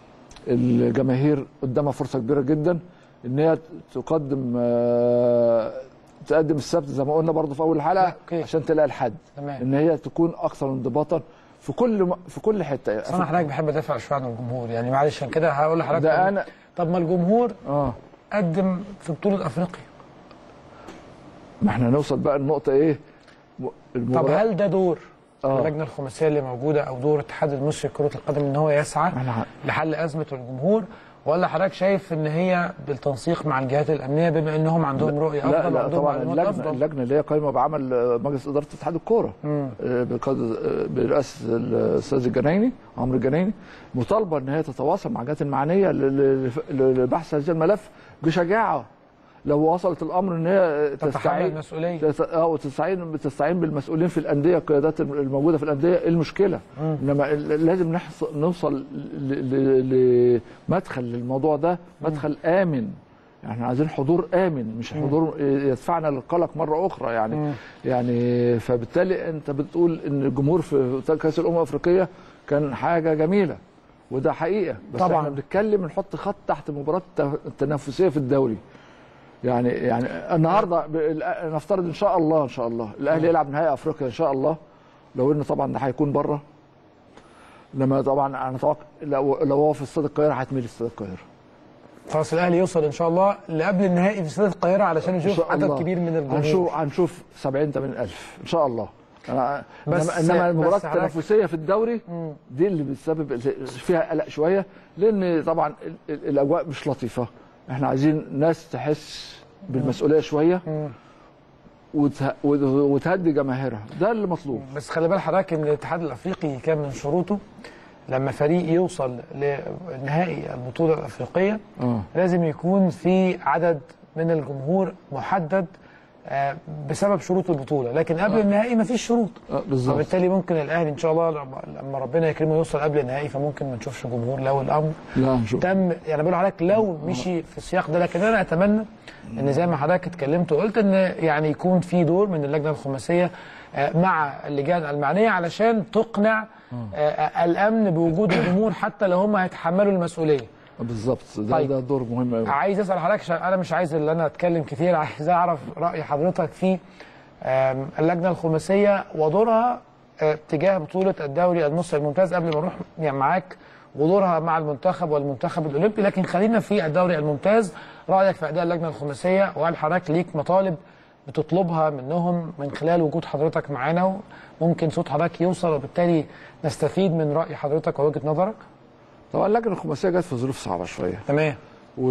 الجماهير قدامها فرصه كبيره جدا ان هي تقدم آه، تقدم السبت زي ما قلنا برضو في اول لا، الحلقه أوكي. عشان تلاقي الحد تمام. ان هي تكون اكثر انضباطا في كل م- في كل حته بس انا حضرتك بحب ادافع شويه عن الجمهور يعني معلش عشان كده هقول لحضرتك ده طب- أنا- طب ما الجمهور اه قدم في بطوله افريقيا ما احنا نوصل بقى النقطه ايه م- طب المباراة- هل ده دور آه. اللجنه الخماسيه اللي موجوده او دور الاتحاد المصري لكره القدم ان هو يسعى احنا لحل ازمه الجمهور ولا حضرتك شايف ان هي بالتنسيق مع الجهات الامنيه بما انهم عندهم رؤيه افضل لا لا وعندهم طبعا معلومات اللجنه افضل اللجنه اللي هي قايمه بعمل آه، مجلس اداره اتحاد الكوره مم. آه، بقيادة- آه، برئاسه الاستاذ الجنايني عمرو الجنايني مطالبه ان هي تتواصل مع الجهات المعنيه ل- ل- لبحث هذا الملف بشجاعه لو وصلت الامر ان هي تتحمل تستعين المسؤوليه تت- اه وتستعين بتستعين بالمسؤولين في الانديه القيادات الموجوده في الانديه ايه المشكله؟ انما ال- لازم نحص... نوصل ل- ل- لمدخل للموضوع ده مدخل امن يعني احنا عايزين حضور امن مش حضور يدفعنا للقلق مره اخرى يعني مم. يعني فبالتالي انت بتقول ان الجمهور في كاس الامم الافريقيه كان حاجه جميله وده حقيقه بس طبعاً. احنا بنتكلم نحط خط تحت مباراه الت- التنافسيه في الدوري يعني يعني النهارده ب- نفترض ان شاء الله ان شاء الله الاهلي يلعب نهائي افريقيا ان شاء الله لو ان طبعا ده هيكون بره لما طبعا انا اتوقع لو لو هو في استاد القاهره هتميل استاد القاهره خلاص الاهلي يوصل ان شاء الله لقبل النهائي في استاد القاهره علشان ان يشوف شاء عدد الله كبير من الجمهور هنشوف هنشوف 70 80 الف ان شاء الله أنا بس- انما انما المباراه بس حضرتك- التنافسيه في الدوري مم. دي اللي بتسبب فيها قلق شويه لان طبعا ال- ال- الاجواء مش لطيفه احنا عايزين ناس تحس بالمسؤوليه شويه مم. وته- وتهدي جماهيرها ده اللي مطلوب بس خلي بال حضرتك ان الاتحاد الافريقي كان من شروطه لما فريق يوصل لنهائي البطوله الافريقيه اه لازم يكون في عدد من الجمهور محدد آه، بسبب شروط البطوله لكن قبل النهائي مفيش شروط آه، بالظبط وبالتالي ممكن الاهلي ان شاء الله لما- لما ربنا يكرمه يوصل قبل النهائي فممكن ما نشوفش جمهور لو الامر لا هنشوف تم يعني بقول لحضرتك لو مشي في السياق ده لكن انا اتمنى ان زي ما حضرتك اتكلمت وقلت ان يعني يكون في دور من اللجنه الخماسيه آه، مع اللجان المعنيه علشان تقنع آه، الامن بوجود الجمهور حتى لو هم هيتحملوا المسؤوليه بالظبط ده طيب. ده دور مهم قوي عايز اسال حضرتك عشان انا مش عايز ان انا اتكلم كتير عايز اعرف راي حضرتك في آم، اللجنه الخماسيه ودورها آه، تجاه بطوله الدوري المصري الممتاز قبل ما اروح يعني معاك ودورها مع المنتخب والمنتخب الاولمبي لكن خلينا في الدوري الممتاز رايك في اداء اللجنه الخماسيه وهل حضرتك ليك مطالب بتطلبها منهم من خلال وجود حضرتك معانا وممكن صوت حضرتك يوصل وبالتالي نستفيد من راي حضرتك ووجهه نظرك طبعا اللجنه الخماسيه جت في ظروف صعبه شويه تمام و...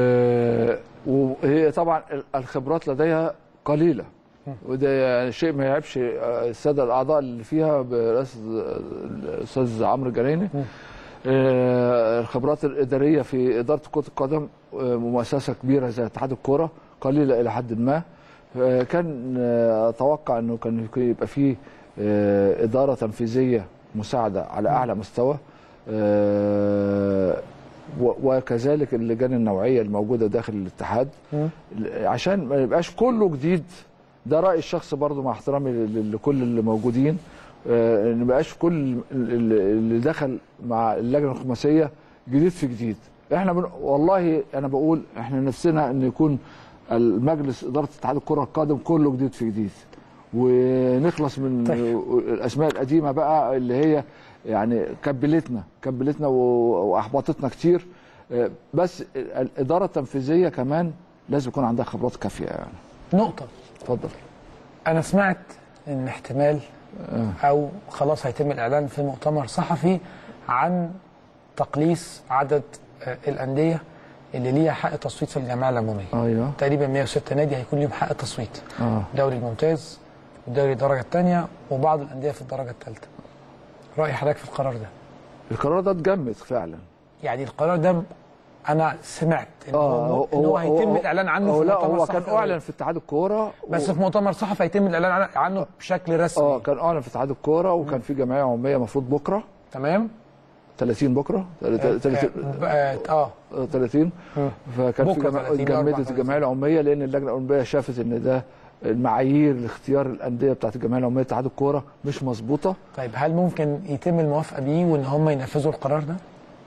وهي طبعا الخبرات لديها قليله وده يعني شيء ما يعيبش الساده الاعضاء اللي فيها برئاسه الاستاذ عمرو الجنايني آه، الخبرات الاداريه في اداره كره القدم آه، مؤسسه كبيره زي اتحاد الكوره قليله الى حد ما آه، كان آه، اتوقع انه كان يكون- يبقى فيه آه، اداره تنفيذيه مساعده على اعلى مستوى آه، و- وكذلك اللجان النوعيه الموجوده داخل الاتحاد مم. عشان ما يبقاش كله جديد ده رايي الشخصي برضو مع احترامي ل- لكل اللي موجودين آه، ان ما يبقاش كل ال- اللي دخل مع اللجنه الخماسيه جديد في جديد احنا بن... والله انا بقول احنا نفسنا ان يكون المجلس اداره اتحاد الكره القادم كله جديد في جديد ونخلص من طيب. الاسماء القديمه بقى اللي هي يعني كبلتنا كبلتنا و- واحبطتنا كتير آه، بس الاداره التنفيذيه كمان لازم يكون عندها خبرات كافيه يعني نقطه اتفضل انا سمعت ان احتمال او خلاص هيتم الاعلان في مؤتمر صحفي عن تقليص عدد آه، الانديه اللي ليها حق تصويت في الجمعيه العموميه ايوه تقريبا 106 نادي هيكون ليهم حق تصويت اه الدوري الممتاز والدوري الدرجه الثانيه وبعض الانديه في الدرجه الثالثه راي حضرتك في القرار ده القرار ده اتجمد فعلا يعني القرار ده انا سمعت ان اه هو, إن هو هيتم الاعلان عنه هو في لا مؤتمر هو صحفي كان اعلن في اتحاد الكوره بس و... في مؤتمر صحفي هيتم الاعلان عن- عنه بشكل رسمي اه كان اعلن في اتحاد الكوره وكان في جمعيه عموميه المفروض بكره تمام 30 بكره 30 اه اه 30 فكان في بكرة جمع... 30 اتجمدت 34. الجمعيه العموميه لان اللجنه الاولمبيه شافت ان ده المعايير لاختيار الانديه بتاعت الجمعيه العموميه اتحاد الكوره مش مظبوطه طيب هل ممكن يتم الموافقه بيه وان هم ينفذوا القرار ده؟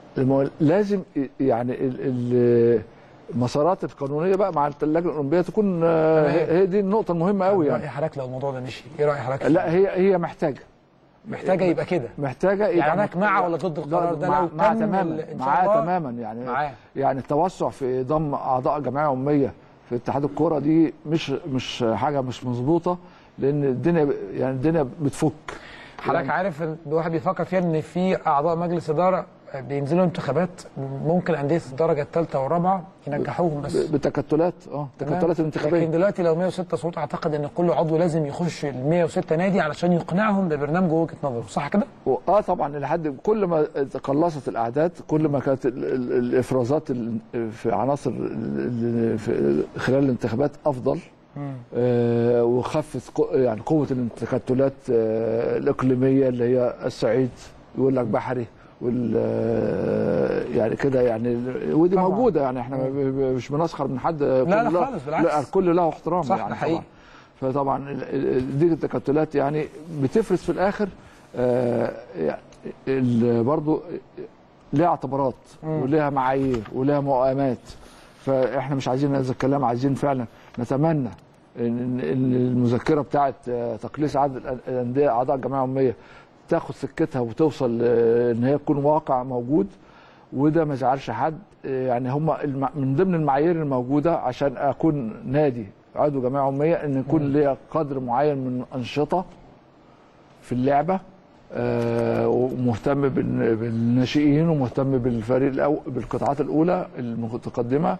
المو- لازم يعني ال- ال- المسارات القانونيه بقى مع اللجنه الاولمبيه تكون آه، تمام. هي دي النقطه المهمه قوي راي يعني حضرتك لو الموضوع ده مشي ايه راي حضرتك لا هي هي محتاجه محتاجه يبقى كده محتاجه يعني حضرتك مع ولا ضد القرار ده مع لو مع تم تماما ال- إن شاء معاه الله؟ تماما يعني معاه. يعني التوسع في ضم اعضاء جمعيه عموميه في اتحاد الكوره دي مش مش حاجه مش مظبوطه لان الدنيا يعني الدنيا بتفك حضرتك عارف إن الواحد بيفكر فيها ان في اعضاء مجلس اداره بينزلوا انتخابات ممكن انديه الدرجه الثالثه والرابعه ينجحوهم بس بتكتلات اه تمام؟ تكتلات لكن الانتخابيه دلوقتي لو 106 صوت اعتقد ان كل عضو لازم يخش ال 106 نادي علشان يقنعهم ببرنامجه وجهه نظره صح كده؟ اه طبعا لحد كل ما تقلصت الاعداد كل ما كانت ال- ال- الافرازات ال- في عناصر ال- ال- في خلال الانتخابات افضل آه وخفت قو- يعني قوه التكتلات آه الاقليميه اللي هي الصعيد يقول لك بحري وال آه، يعني كده يعني ودي طبعاً. موجوده يعني احنا ب- ب- مش بنسخر من حد لا لا خالص، بالعكس. لا الكل له احترام صح، يعني ده حقيقي. طبعا فطبعا ال- ال- دي التكتلات يعني بتفرز في الاخر آه، يعني ال- برضو ليها اعتبارات وليها معايير وليها مقامات فاحنا مش عايزين هذا الكلام عايزين فعلا نتمنى ان إن المذكره بتاعه آه، تقليص عدد الأن- الانديه اعضاء الجمعيه العموميه تاخد سكتها وتوصل آه، ان هي تكون واقع موجود وده ما يزعلش حد آه، يعني هم الم- من ضمن المعايير الموجوده عشان اكون نادي عضو جمعيه عموميه ان يكون ليا قدر معين من الانشطه في اللعبه آه، ومهتم بال- بالناشئين ومهتم بالفريق الأو... بالقطاعات الاولى المتقدمه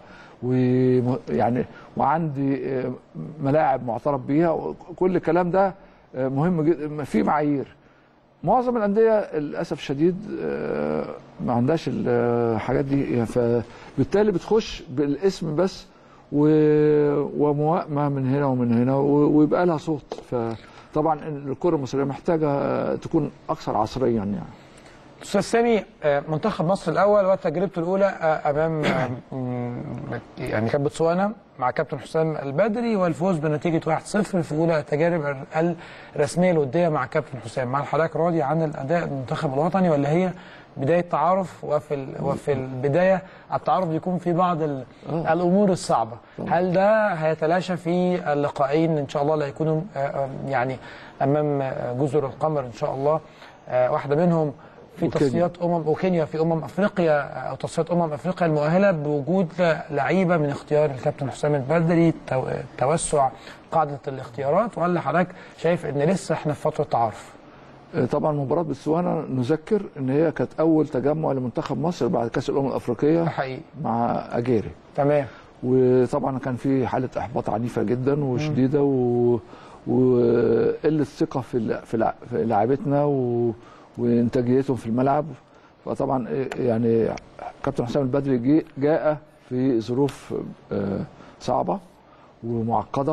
ويعني وعندي آه، ملاعب معترف بيها وكل الكلام ده آه، مهم جدا في معايير معظم الانديه للاسف الشديد آه، ما عندهاش الحاجات دي فبالتالي بتخش بالاسم بس و- وموائمه من هنا ومن هنا و- ويبقى لها صوت فطبعا الكره المصريه محتاجه تكون اكثر عصريا يعني استاذ سامي آه، منتخب مصر الاول وتجربته الاولى آه، امام آه، م- يعني كانت بوتسوانا مع كابتن حسام البدري والفوز بنتيجه 1-0 في اولى تجارب الرسميه الوديه مع كابتن حسام هل حضرتك راضي عن الاداء المنتخب الوطني ولا هي بدايه تعارف وفي ال- وفي البدايه التعارف بيكون في بعض ال- الامور الصعبه هل ده هيتلاشى في اللقاءين ان شاء الله اللي هيكونوا آه، آه، يعني امام آه، جزر القمر ان شاء الله آه، واحده منهم في وكينيا. تصفيات امم وكينيا في امم افريقيا او تصفيات امم افريقيا المؤهله بوجود لعيبه من اختيار الكابتن حسام البدري تو- توسع قاعده الاختيارات ولا حضرتك شايف ان لسه احنا في فتره تعارف؟ طبعا مباراه بتسوانا نذكر ان هي كانت اول تجمع لمنتخب مصر بعد كاس الامم ده الافريقيه حقيقي مع اجيري تمام وطبعا كان في حاله احباط عنيفه جدا وشديده و... وقله ثقه في الل- في الع- في لاعبتنا و... وانتاجيتهم في الملعب فطبعا يعني كابتن حسام البدري جي- جاء في ظروف آه، صعبه ومعقده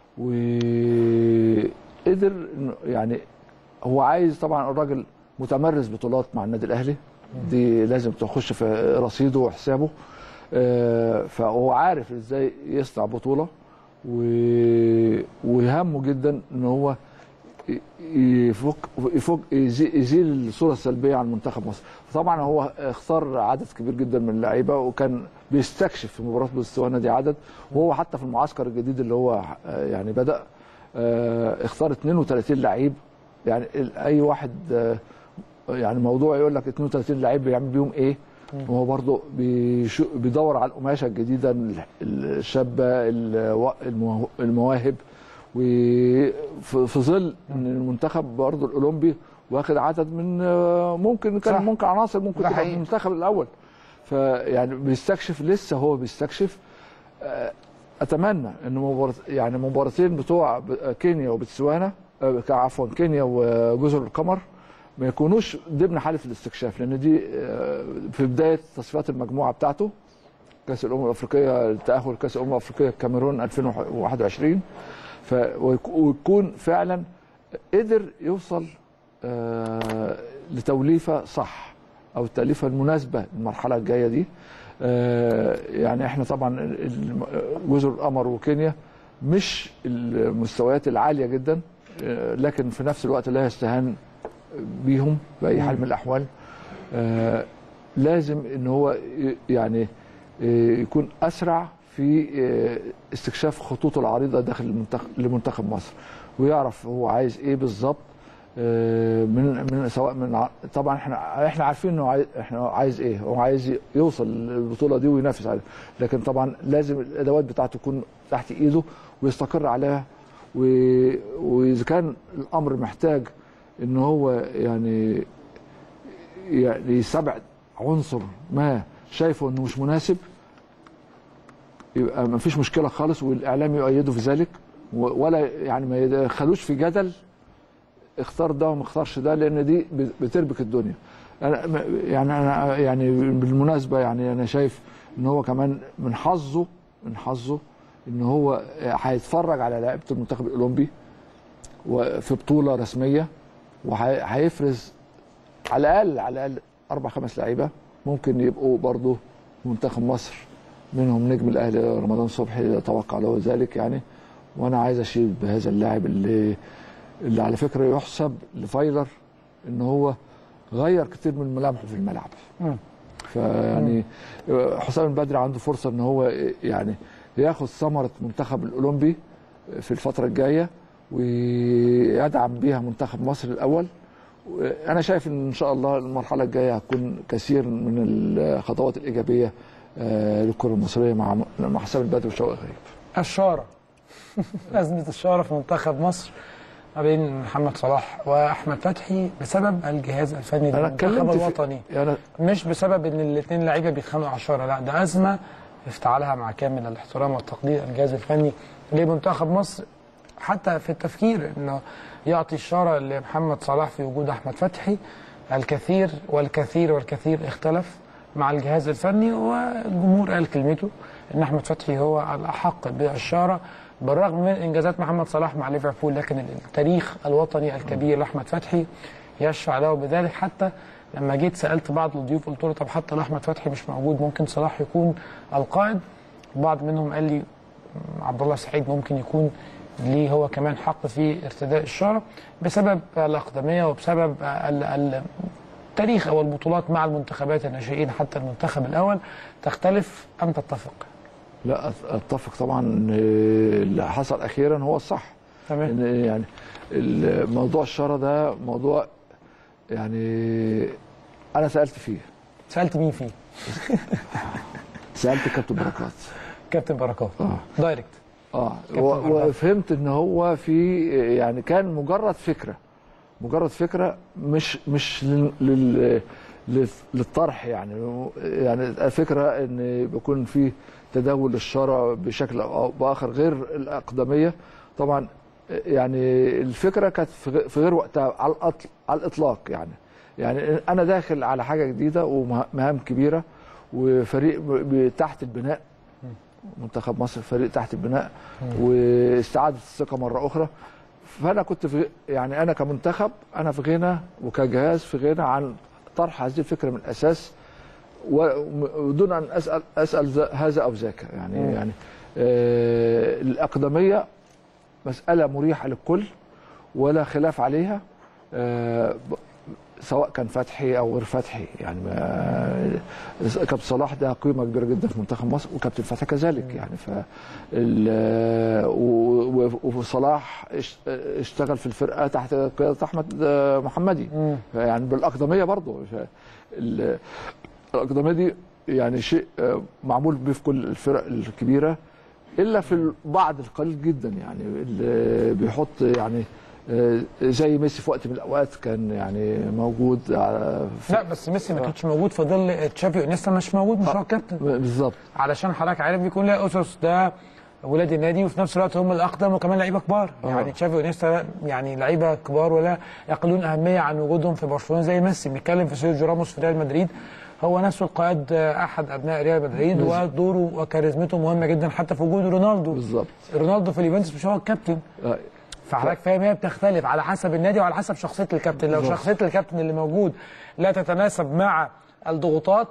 وقدر إنه يعني هو عايز طبعا الراجل متمرس بطولات مع النادي الاهلي دي لازم تخش في رصيده وحسابه آه، فهو عارف ازاي يصنع بطوله و- ويهمه جدا ان هو ي- يفك يفك يزي- يزيل الصوره السلبيه عن منتخب مصر طبعا هو اختار عدد كبير جدا من اللعيبه وكان بيستكشف في مباراه بوتسوانا دي عدد وهو حتى في المعسكر الجديد اللي هو آه، يعني بدا آه، اختار 32 لعيب يعني ال- اي واحد آه، يعني موضوع يقول لك 32 لعيب بيعمل بيهم ايه هو برضه بيشو- بيدور على القماشه الجديده ال- الشابه الوا- الموا- المواهب وفي في ظل ان المنتخب برضه الاولمبي واخد عدد من آه، ممكن كان صح. ممكن عناصر ممكن ده تبقى في حقيقي. المنتخب الاول فيعني بيستكشف لسه هو بيستكشف آه، اتمنى ان مباراه يعني مباراتين بتوع ب- كينيا وبتسوانا آه، عفوا كينيا وجزر القمر ما يكونوش ضمن حاله الاستكشاف لان دي آه، في بدايه تصفيات المجموعه بتاعته كاس الامم الافريقيه التاهل كاس الامم الافريقيه الكاميرون 2021 ف ويك- ويكون فعلا قدر يوصل آه، لتوليفه صح او التوليفه المناسبه للمرحله الجايه دي آه، يعني احنا طبعا ال- ال- جزر القمر وكينيا مش المستويات العاليه جدا آه، لكن في نفس الوقت لا يستهان بيهم باي حال من الاحوال آه، لازم ان هو ي- يعني آه، يكون اسرع في آه، استكشاف خطوطه العريضه داخل المنتخب لمنتخب مصر ويعرف هو عايز ايه بالظبط آه، من من سواء من ع- طبعا احنا احنا عارفين انه عايز احنا عايز ايه هو عايز ي- يوصل للبطوله دي وينافس عليها لكن طبعا لازم الادوات بتاعته تكون تحت ايده ويستقر عليها و- واذا كان الامر محتاج ان هو يعني يعني يستبعد عنصر ما شايفه انه مش مناسب يبقى ما فيش مشكله خالص والاعلام يؤيده في ذلك و- ولا يعني ما يدخلوش في جدل اختار ده وما اختارش ده لان دي بتربك الدنيا انا م- يعني انا يعني بالمناسبه يعني انا شايف ان هو كمان من حظه من حظه ان هو هيتفرج على لعيبه المنتخب الاولمبي وفي بطوله رسميه وهيفرز على الاقل على الاقل اربع خمس لعيبه ممكن يبقوا برضه منتخب مصر منهم نجم الاهلي رمضان صبحي اتوقع له ذلك يعني وانا عايز اشيد بهذا اللاعب اللي اللي على فكره يحسب لفايلر ان هو غير كتير من ملامحه في الملعب مم. فيعني حسام البدري عنده فرصه ان هو يعني ياخد ثمره منتخب الاولمبي في الفتره الجايه ويدعم بيها منتخب مصر الاول انا شايف ان ان شاء الله المرحله الجايه هتكون كثير من الخطوات الايجابيه آه، للكره المصريه مع مع حسام البدري وشوقي غريب الشارة أزمة الشارة في منتخب مصر ما بين محمد صلاح وأحمد فتحي بسبب الجهاز الفني انا للمنتخب اتكلمت في الوطني يعني مش بسبب ان الاثنين لعيبه بيتخانقوا على الشارع لا ده ازمه افتعلها مع كامل الاحترام والتقدير الجهاز الفني لمنتخب مصر حتى في التفكير انه يعطي الشاره لمحمد صلاح في وجود احمد فتحي الكثير والكثير والكثير اختلف مع الجهاز الفني والجمهور قال كلمته ان احمد فتحي هو الاحق بالشاره بالرغم من انجازات محمد صلاح مع ليفربول لكن التاريخ الوطني الكبير لاحمد فتحي يشفع له بذلك حتى لما جيت سالت بعض الضيوف قلت له طب حتى لو احمد فتحي مش موجود ممكن صلاح يكون القائد بعض منهم قال لي "م، عبد الله سعيد ممكن يكون ليه هو كمان حق في ارتداء الشاره بسبب الاقدميه وبسبب ال- ال- التاريخ او البطولات مع المنتخبات الناشئين حتى المنتخب الاول تختلف ام تتفق؟ لا أت- اتفق طبعا ان اللي حصل اخيرا هو الصح تمام ان يعني موضوع الشاره ده موضوع يعني انا سالت فيه سالت مين فيه؟ سالت كابتن بركات كابتن بركات اه دايركت اه كابتن و- بركات. وفهمت ان هو في يعني كان مجرد فكره مجرد فكره مش مش لل لل لل- للطرح يعني يعني فكره ان بيكون في تداول الشرع بشكل او باخر غير الاقدميه طبعا يعني الفكره كانت في غ- في غير وقتها على الأطل على الاطلاق يعني يعني انا داخل على حاجه جديده ومهام كبيره وفريق ب- ب- تحت البناء منتخب مصر فريق تحت البناء واستعاده الثقه مره اخرى فانا كنت في يعني انا كمنتخب انا في غنى وكجهاز في غنى عن طرح هذه الفكره من الاساس و- ودون ان اسال اسال ذا- هذا او ذاك يعني مم. يعني آه الاقدميه مساله مريحه للكل ولا خلاف عليها آه ب- سواء كان فتحي او غير فتحي يعني ما كابتن صلاح ده قيمه كبيره جدا في منتخب مصر وكابتن فتحي كذلك يعني ف ال- و- و- وصلاح اش- اشتغل في الفرقه تحت قياده احمد محمدي مم. يعني بالاقدميه برضه ف- ال- الاقدميه دي يعني شيء آه، معمول به في كل الفرق الكبيره الا في البعض القليل جدا يعني اللي بيحط يعني آه، زي ميسي في وقت من الاوقات كان يعني موجود على في- لا بس ميسي ما كانش موجود في ظل تشافي انيستا مش موجود مش هو الكابتن بالظبط علشان حضرتك عارف بيكون لها اسس ده ولاد النادي وفي نفس الوقت هم الاقدم وكمان لعيبه كبار آه. يعني تشافي وانيستا يعني لعيبه كبار ولا يقلون اهميه عن وجودهم في برشلونه زي ميسي بنتكلم في سيرجيو راموس في ريال مدريد هو نفسه القائد آه، احد ابناء ريال مدريد بالظبط. ودوره وكاريزمته مهمه جدا حتى في وجود رونالدو بالظبط رونالدو في اليوفنتوس مش هو الكابتن آه، فحضرتك فاهم هي بتختلف على حسب النادي وعلى حسب شخصيه الكابتن لو بالظبط. شخصيه الكابتن اللي موجود لا تتناسب مع الضغوطات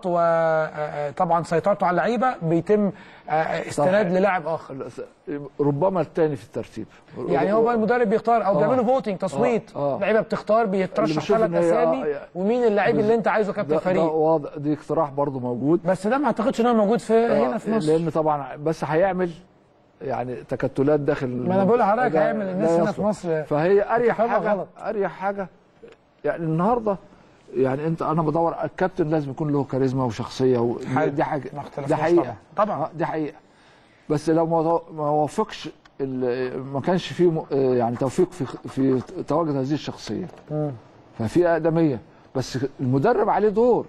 وطبعا سيطرته على اللعيبه بيتم آه، استناد صحيح. للاعب اخر ربما الثاني في الترتيب يعني هو بقى المدرب بيختار او آه. بيعملوا فوتنج تصويت آه. اللعيبه بتختار اللي بيترشح بيشوف ثلاث إن هي- اسامي آه، ومين اللعيب اللي انت عايزه كابتن ده, ده فريق واضح دي اقتراح برضه موجود بس ده ما اعتقدش ان هو موجود في هنا في مصر لان طبعا بس هيعمل يعني تكتلات داخل ما انا بقول لحضرتك ده- هيعمل الناس لا هنا يصلح. في مصر فهي اريح فاهمها حاجه غلط. اريح حاجه يعني النهارده يعني انت انا بدور الكابتن لازم يكون له كاريزما وشخصيه و... حلو. دي حاجه ما اختلفناش دي حقيقه طبعاً. طبعاً. آه، دي حقيقه بس لو ما ما وافقش ال- ما كانش فيه م- يعني توفيق في في تواجد هذه الشخصيه ففي اقدميه بس المدرب عليه دور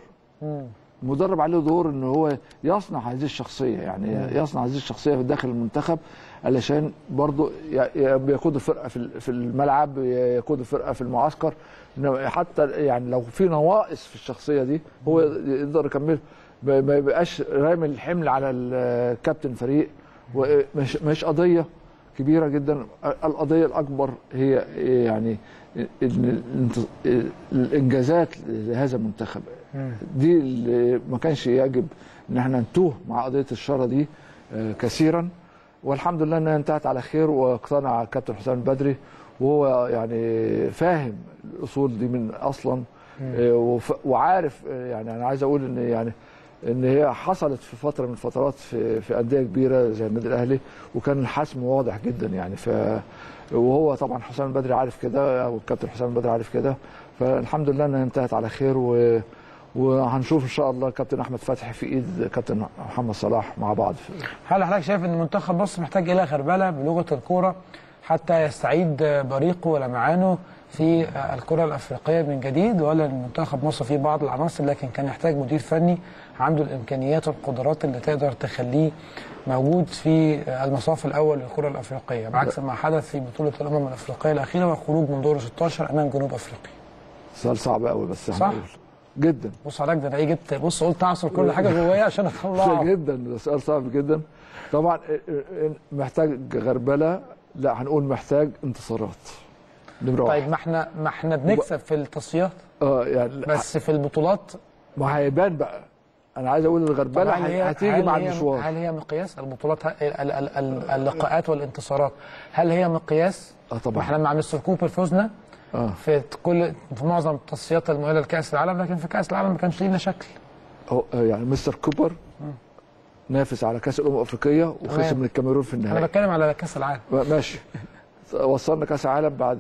المدرب عليه دور ان هو يصنع هذه الشخصيه يعني يصنع هذه الشخصيه في داخل المنتخب علشان برضه ي- ي- يقود الفرقه في ال- في الملعب يقود الفرقه في المعسكر إنه حتى يعني لو في نواقص في الشخصيه دي هو يقدر يكمل ما ما يبقاش رامي الحمل على الكابتن فريق ومش مش قضيه كبيره جدا القضيه الاكبر هي يعني إن الانت- الانجازات لهذا المنتخب دي اللي ما كانش يجب ان احنا نتوه مع قضيه الشاره دي آه، كثيرا والحمد لله انها انتهت على خير واقتنع الكابتن حسام البدري وهو يعني فاهم الاصول دي من اصلا آه، وف- وعارف آه، يعني انا عايز اقول ان يعني ان هي حصلت في فتره من الفترات في في انديه كبيره زي النادي الاهلي وكان الحسم واضح جدا يعني ف وهو طبعا حسام البدري عارف كده او الكابتن حسام البدري عارف كده فالحمد لله انها انتهت على خير و وهنشوف ان شاء الله كابتن احمد فتحي في ايد كابتن محمد صلاح مع بعض هل حضرتك شايف ان منتخب مصر محتاج الى غربله بلغه الكوره حتى يستعيد بريقه ولمعانه في الكره الافريقيه من جديد ولا المنتخب مصر فيه بعض العناصر لكن كان يحتاج مدير فني عنده الامكانيات والقدرات اللي تقدر تخليه موجود في المصاف الاول للكره الافريقيه بعكس ما حدث في بطوله الامم الافريقيه الاخيره والخروج من دور 16 امام جنوب افريقيا سؤال صعب قوي بس صح. هنقول جدا بص حضرتك ده انا ايه جبت بص قلت اعصر كل حاجه جوايا عشان اطلعها جدا ده سؤال صعب جدا طبعا محتاج غربله لا هنقول محتاج انتصارات نمره واحد طيب ما احنا ما احنا بنكسب في التصفيات اه يعني بس في البطولات ما هيبان بقى انا عايز اقول الغربله طب هل هي- هتيجي هل مع هي- المشوار هل هي مقياس البطولات ه- ال- ال- ال- اللقاءات والانتصارات هل هي مقياس؟ اه طبعا. ما احنا مع مستر كوبر فزنا اه في كل في معظم التصفيات المؤهله لكاس العالم لكن في كاس العالم ما كانش لينا شكل هو يعني مستر كوبر نافس على كاس الامم الافريقيه وخسر تمام. من الكاميرون في انا النهائي بتكلم على كاس العالم ماشي وصلنا كاس عالم بعد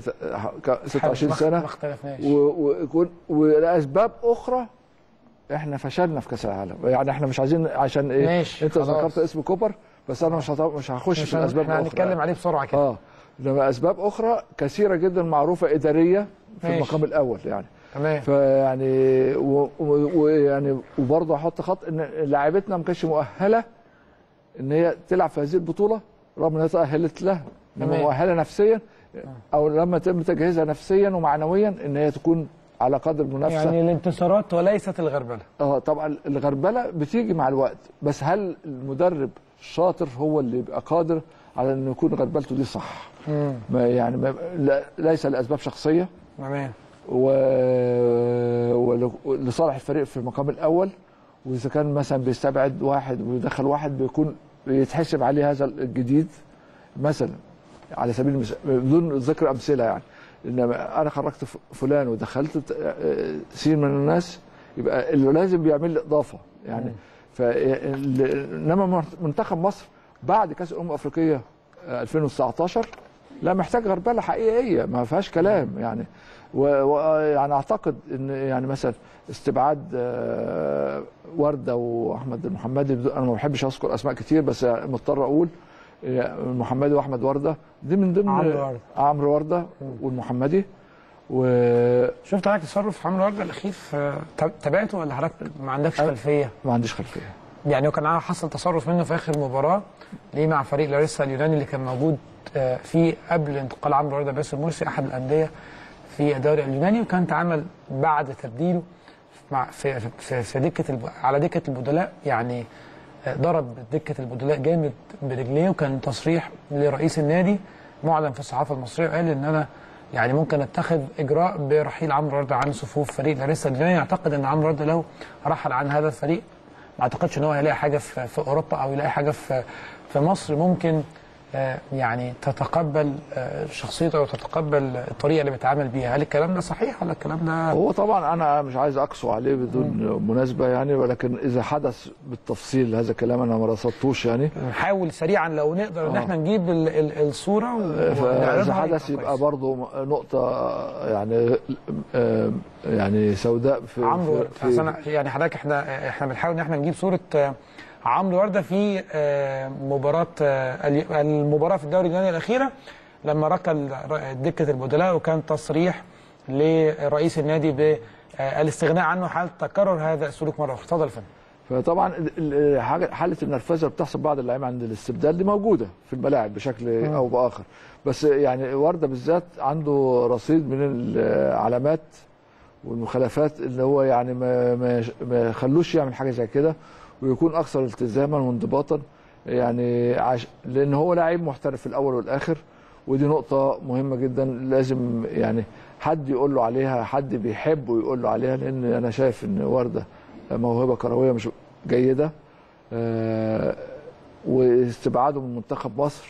26 ما- سنه ما اختلفناش و- ويكون ولاسباب اخرى احنا فشلنا في كاس العالم يعني احنا مش عايزين عشان ايه ماشي، انت خلاص. ذكرت اسم كوبر بس انا مش هط- مش هخش مش في هن- الاسباب احنا الاخرى هنتكلم عليه بسرعه كده اه انما اسباب اخرى كثيره جدا معروفه اداريه في ماشي. المقام الاول يعني تمام فيعني و- و- ويعني وبرضه احط خط ان لاعيبتنا ما كانتش مؤهله ان هي تلعب في هذه البطوله رغم انها تاهلت لها انما تمام. مؤهله نفسيا او لما يتم تجهيزها نفسيا ومعنويا ان هي تكون على قدر المنافسه يعني الانتصارات وليست الغربله اه طبعا الغربله بتيجي مع الوقت بس هل المدرب الشاطر هو اللي يبقى قادر على انه يكون غربلته دي صح امم ما يعني ما لا ليس لاسباب شخصيه تمام و... ول- ولصالح الفريق في المقام الاول واذا كان مثلا بيستبعد واحد ويدخل واحد بيكون بيتحسب عليه هذا الجديد مثلا على سبيل المثال بدون ذكر امثله يعني انما انا خرجت ف- فلان ودخلت ت- آه، سين من الناس يبقى اللي لازم بيعمل لي اضافه يعني ف انما منتخب مصر بعد كاس الامم الافريقيه آه، 2019 لا محتاج غربله حقيقيه ما فيهاش كلام يعني ويعني اعتقد ان يعني مثلا استبعاد آه، ورده واحمد المحمدي بدون- انا ما بحبش اذكر اسماء كتير بس مضطر اقول آه، المحمدي واحمد ورده دي من ضمن عمرو وردة. عمرو ورده والمحمدي و شفت حضرتك تصرف عمرو ورده الاخير في تاب- تابعته ولا حضرتك ما عندكش خلفيه؟ ما عنديش خلفيه يعني هو كان حصل تصرف منه في اخر مباراه ليه مع فريق لاريسا اليوناني اللي كان موجود آه، فيه قبل انتقال عمرو ورده باسم مرسي احد الانديه في الدوري اليوناني وكان تعامل بعد تبديله مع في في, في دكه الب... على دكه البدلاء يعني آه، ضرب دكه البدلاء جامد برجليه وكان تصريح لرئيس النادي معلن في الصحافه المصريه قال ان انا يعني ممكن اتخذ اجراء برحيل عمرو ورده عن صفوف فريق لاريسا لان يعتقد ان عمرو ورده لو رحل عن هذا الفريق ما اعتقدش ان هو هيلاقي حاجه في, في اوروبا او يلاقي حاجه في في مصر ممكن آه، يعني تتقبل آه، شخصيته وتتقبل الطريقه اللي بيتعامل بيها هل الكلام ده صحيح ولا الكلام ده هو طبعا انا مش عايز اقسو عليه بدون مناسبه يعني ولكن اذا حدث بالتفصيل هذا الكلام انا ما رصدتوش يعني نحاول سريعا لو نقدر ان آه. احنا نجيب ال- ال- الصوره فاذا ونعرضها حدث يبقى كويس. برضه نقطه يعني آه، يعني سوداء في عمرو في, أصل أنا- يعني حضرتك احنا احنا بنحاول ان احنا نجيب صوره آه، عمرو ورده في آه، مباراه آه، الي- المباراه في الدوري اليوناني الاخيره لما ركل ر- دكه البدلاء وكان تصريح لرئيس النادي بالاستغناء عنه حال تكرر هذا السلوك مره اخرى اتفضل يا فندم فطبعا ال- ال- حاجة- حاله النرفزه اللي بتحصل بعض اللعيبه عند الاستبدال دي موجوده في الملاعب بشكل او باخر بس يعني ورده بالذات عنده رصيد من العلامات والمخالفات اللي هو يعني ما ما ما خلوش يعمل حاجه زي كده ويكون اكثر التزاما وانضباطا يعني عش... لان هو لاعب محترف في الاول والاخر ودي نقطة مهمة جدا لازم يعني حد يقول له عليها حد بيحبه يقول له عليها لأن أنا شايف إن وردة موهبة كروية مش جيدة آه واستبعاده من منتخب مصر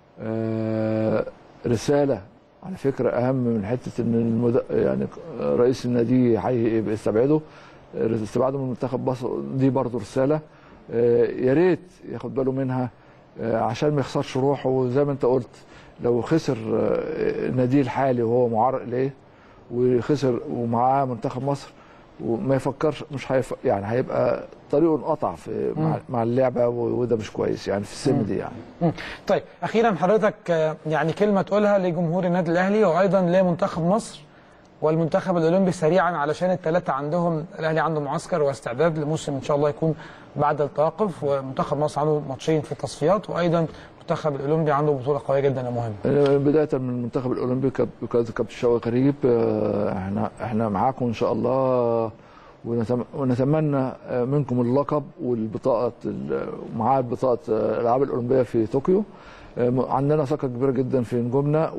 آه رسالة على فكرة أهم من حتة إن المد... يعني رئيس النادي هيستبعده استبعاده من منتخب مصر دي برضه رسالة آه يا ريت ياخد باله منها آه عشان ما يخسرش روحه وزي ما أنت قلت لو خسر آه، ناديه الحالي وهو معرض اليه وخسر ومعاه منتخب مصر وما يفكرش مش هيف... يعني هيبقى طريقه انقطع في مع, مع اللعبه و- وده مش كويس يعني في السن دي يعني مم. طيب اخيرا حضرتك آه، يعني كلمه تقولها لجمهور النادي الاهلي وايضا لمنتخب مصر والمنتخب الاولمبي سريعا علشان الثلاثه عندهم الاهلي عنده معسكر واستعداد لموسم ان شاء الله يكون بعد التوقف ومنتخب مصر عنده ماتشين في التصفيات وايضا المنتخب الاولمبي عنده بطوله قويه جدا ومهمه آه، بدايه من المنتخب الاولمبي كاب- بقياده كابتن شوقي غريب آه، احنا احنا معاكم ان شاء الله ونتم- ونتمنى آه، منكم اللقب والبطاقه ال- معاه بطاقه آه، الالعاب الاولمبيه في طوكيو آه، م- عندنا ثقه كبيره جدا في نجومنا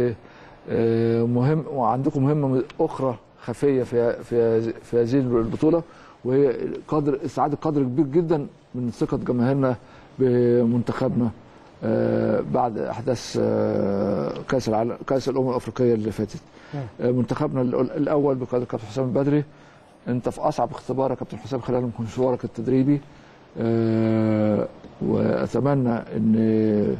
ومهم وعندكم مهمه اخرى خفيه في في في هذه البطوله وهي قدر استعاده قدر كبير جدا من ثقه جماهيرنا بمنتخبنا آه، بعد احداث آه، كاس العالم كاس الامم الافريقيه اللي فاتت آه، منتخبنا الأول- الاول بقياده كابتن حسام البدري انت في اصعب اختبار يا كابتن حسام خلال مشوارك التدريبي آه، واتمنى ان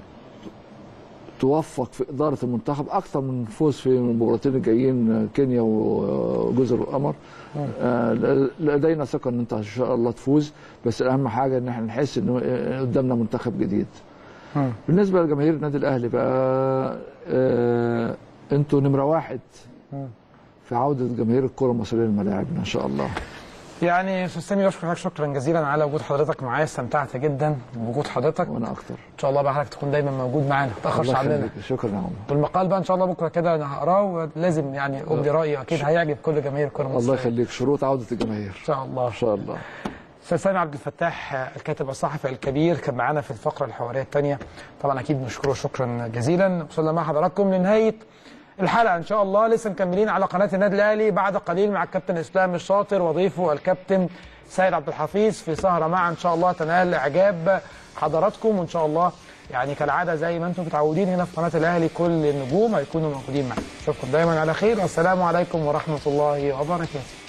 توفق في اداره المنتخب اكثر من الفوز في المباراتين الجايين آه، كينيا وجزر القمر آه، لدينا ثقه ان انت ان شاء الله تفوز بس اهم حاجه ان احنا نحس ان قدامنا منتخب جديد مم. بالنسبه لجماهير النادي الاهلي بقى آه انتوا نمره واحد مم. في عوده جماهير الكره المصريه لملاعبنا ان شاء الله يعني استاذ سامي بشكر حضرتك شكرا جزيلا على وجود حضرتك معايا استمتعت جدا بوجود حضرتك وانا اكتر ان شاء الله بقى حضرتك تكون دايما موجود معانا ما تاخرش الله عننا يخليك. شكرا يا عمر والمقال بقى ان شاء الله بكره كده انا هقراه ولازم يعني ابدي رايي اكيد هيعجب كل جماهير الكره المصريه الله يخليك شروط عوده الجماهير ان شاء الله ان شاء الله استاذ سامي عبد الفتاح الكاتب الصحفي الكبير كان معانا في الفقره الحواريه الثانيه طبعا اكيد نشكره شكرا جزيلا وصلنا مع حضراتكم لنهايه الحلقه ان شاء الله لسه مكملين على قناه النادي الاهلي بعد قليل مع الكابتن اسلام الشاطر وضيفه الكابتن سيد عبد الحفيظ في سهره معا ان شاء الله تنال اعجاب حضراتكم وان شاء الله يعني كالعاده زي ما انتم متعودين هنا في قناه الاهلي كل النجوم هيكونوا موجودين معانا اشوفكم دايما على خير والسلام عليكم ورحمه الله وبركاته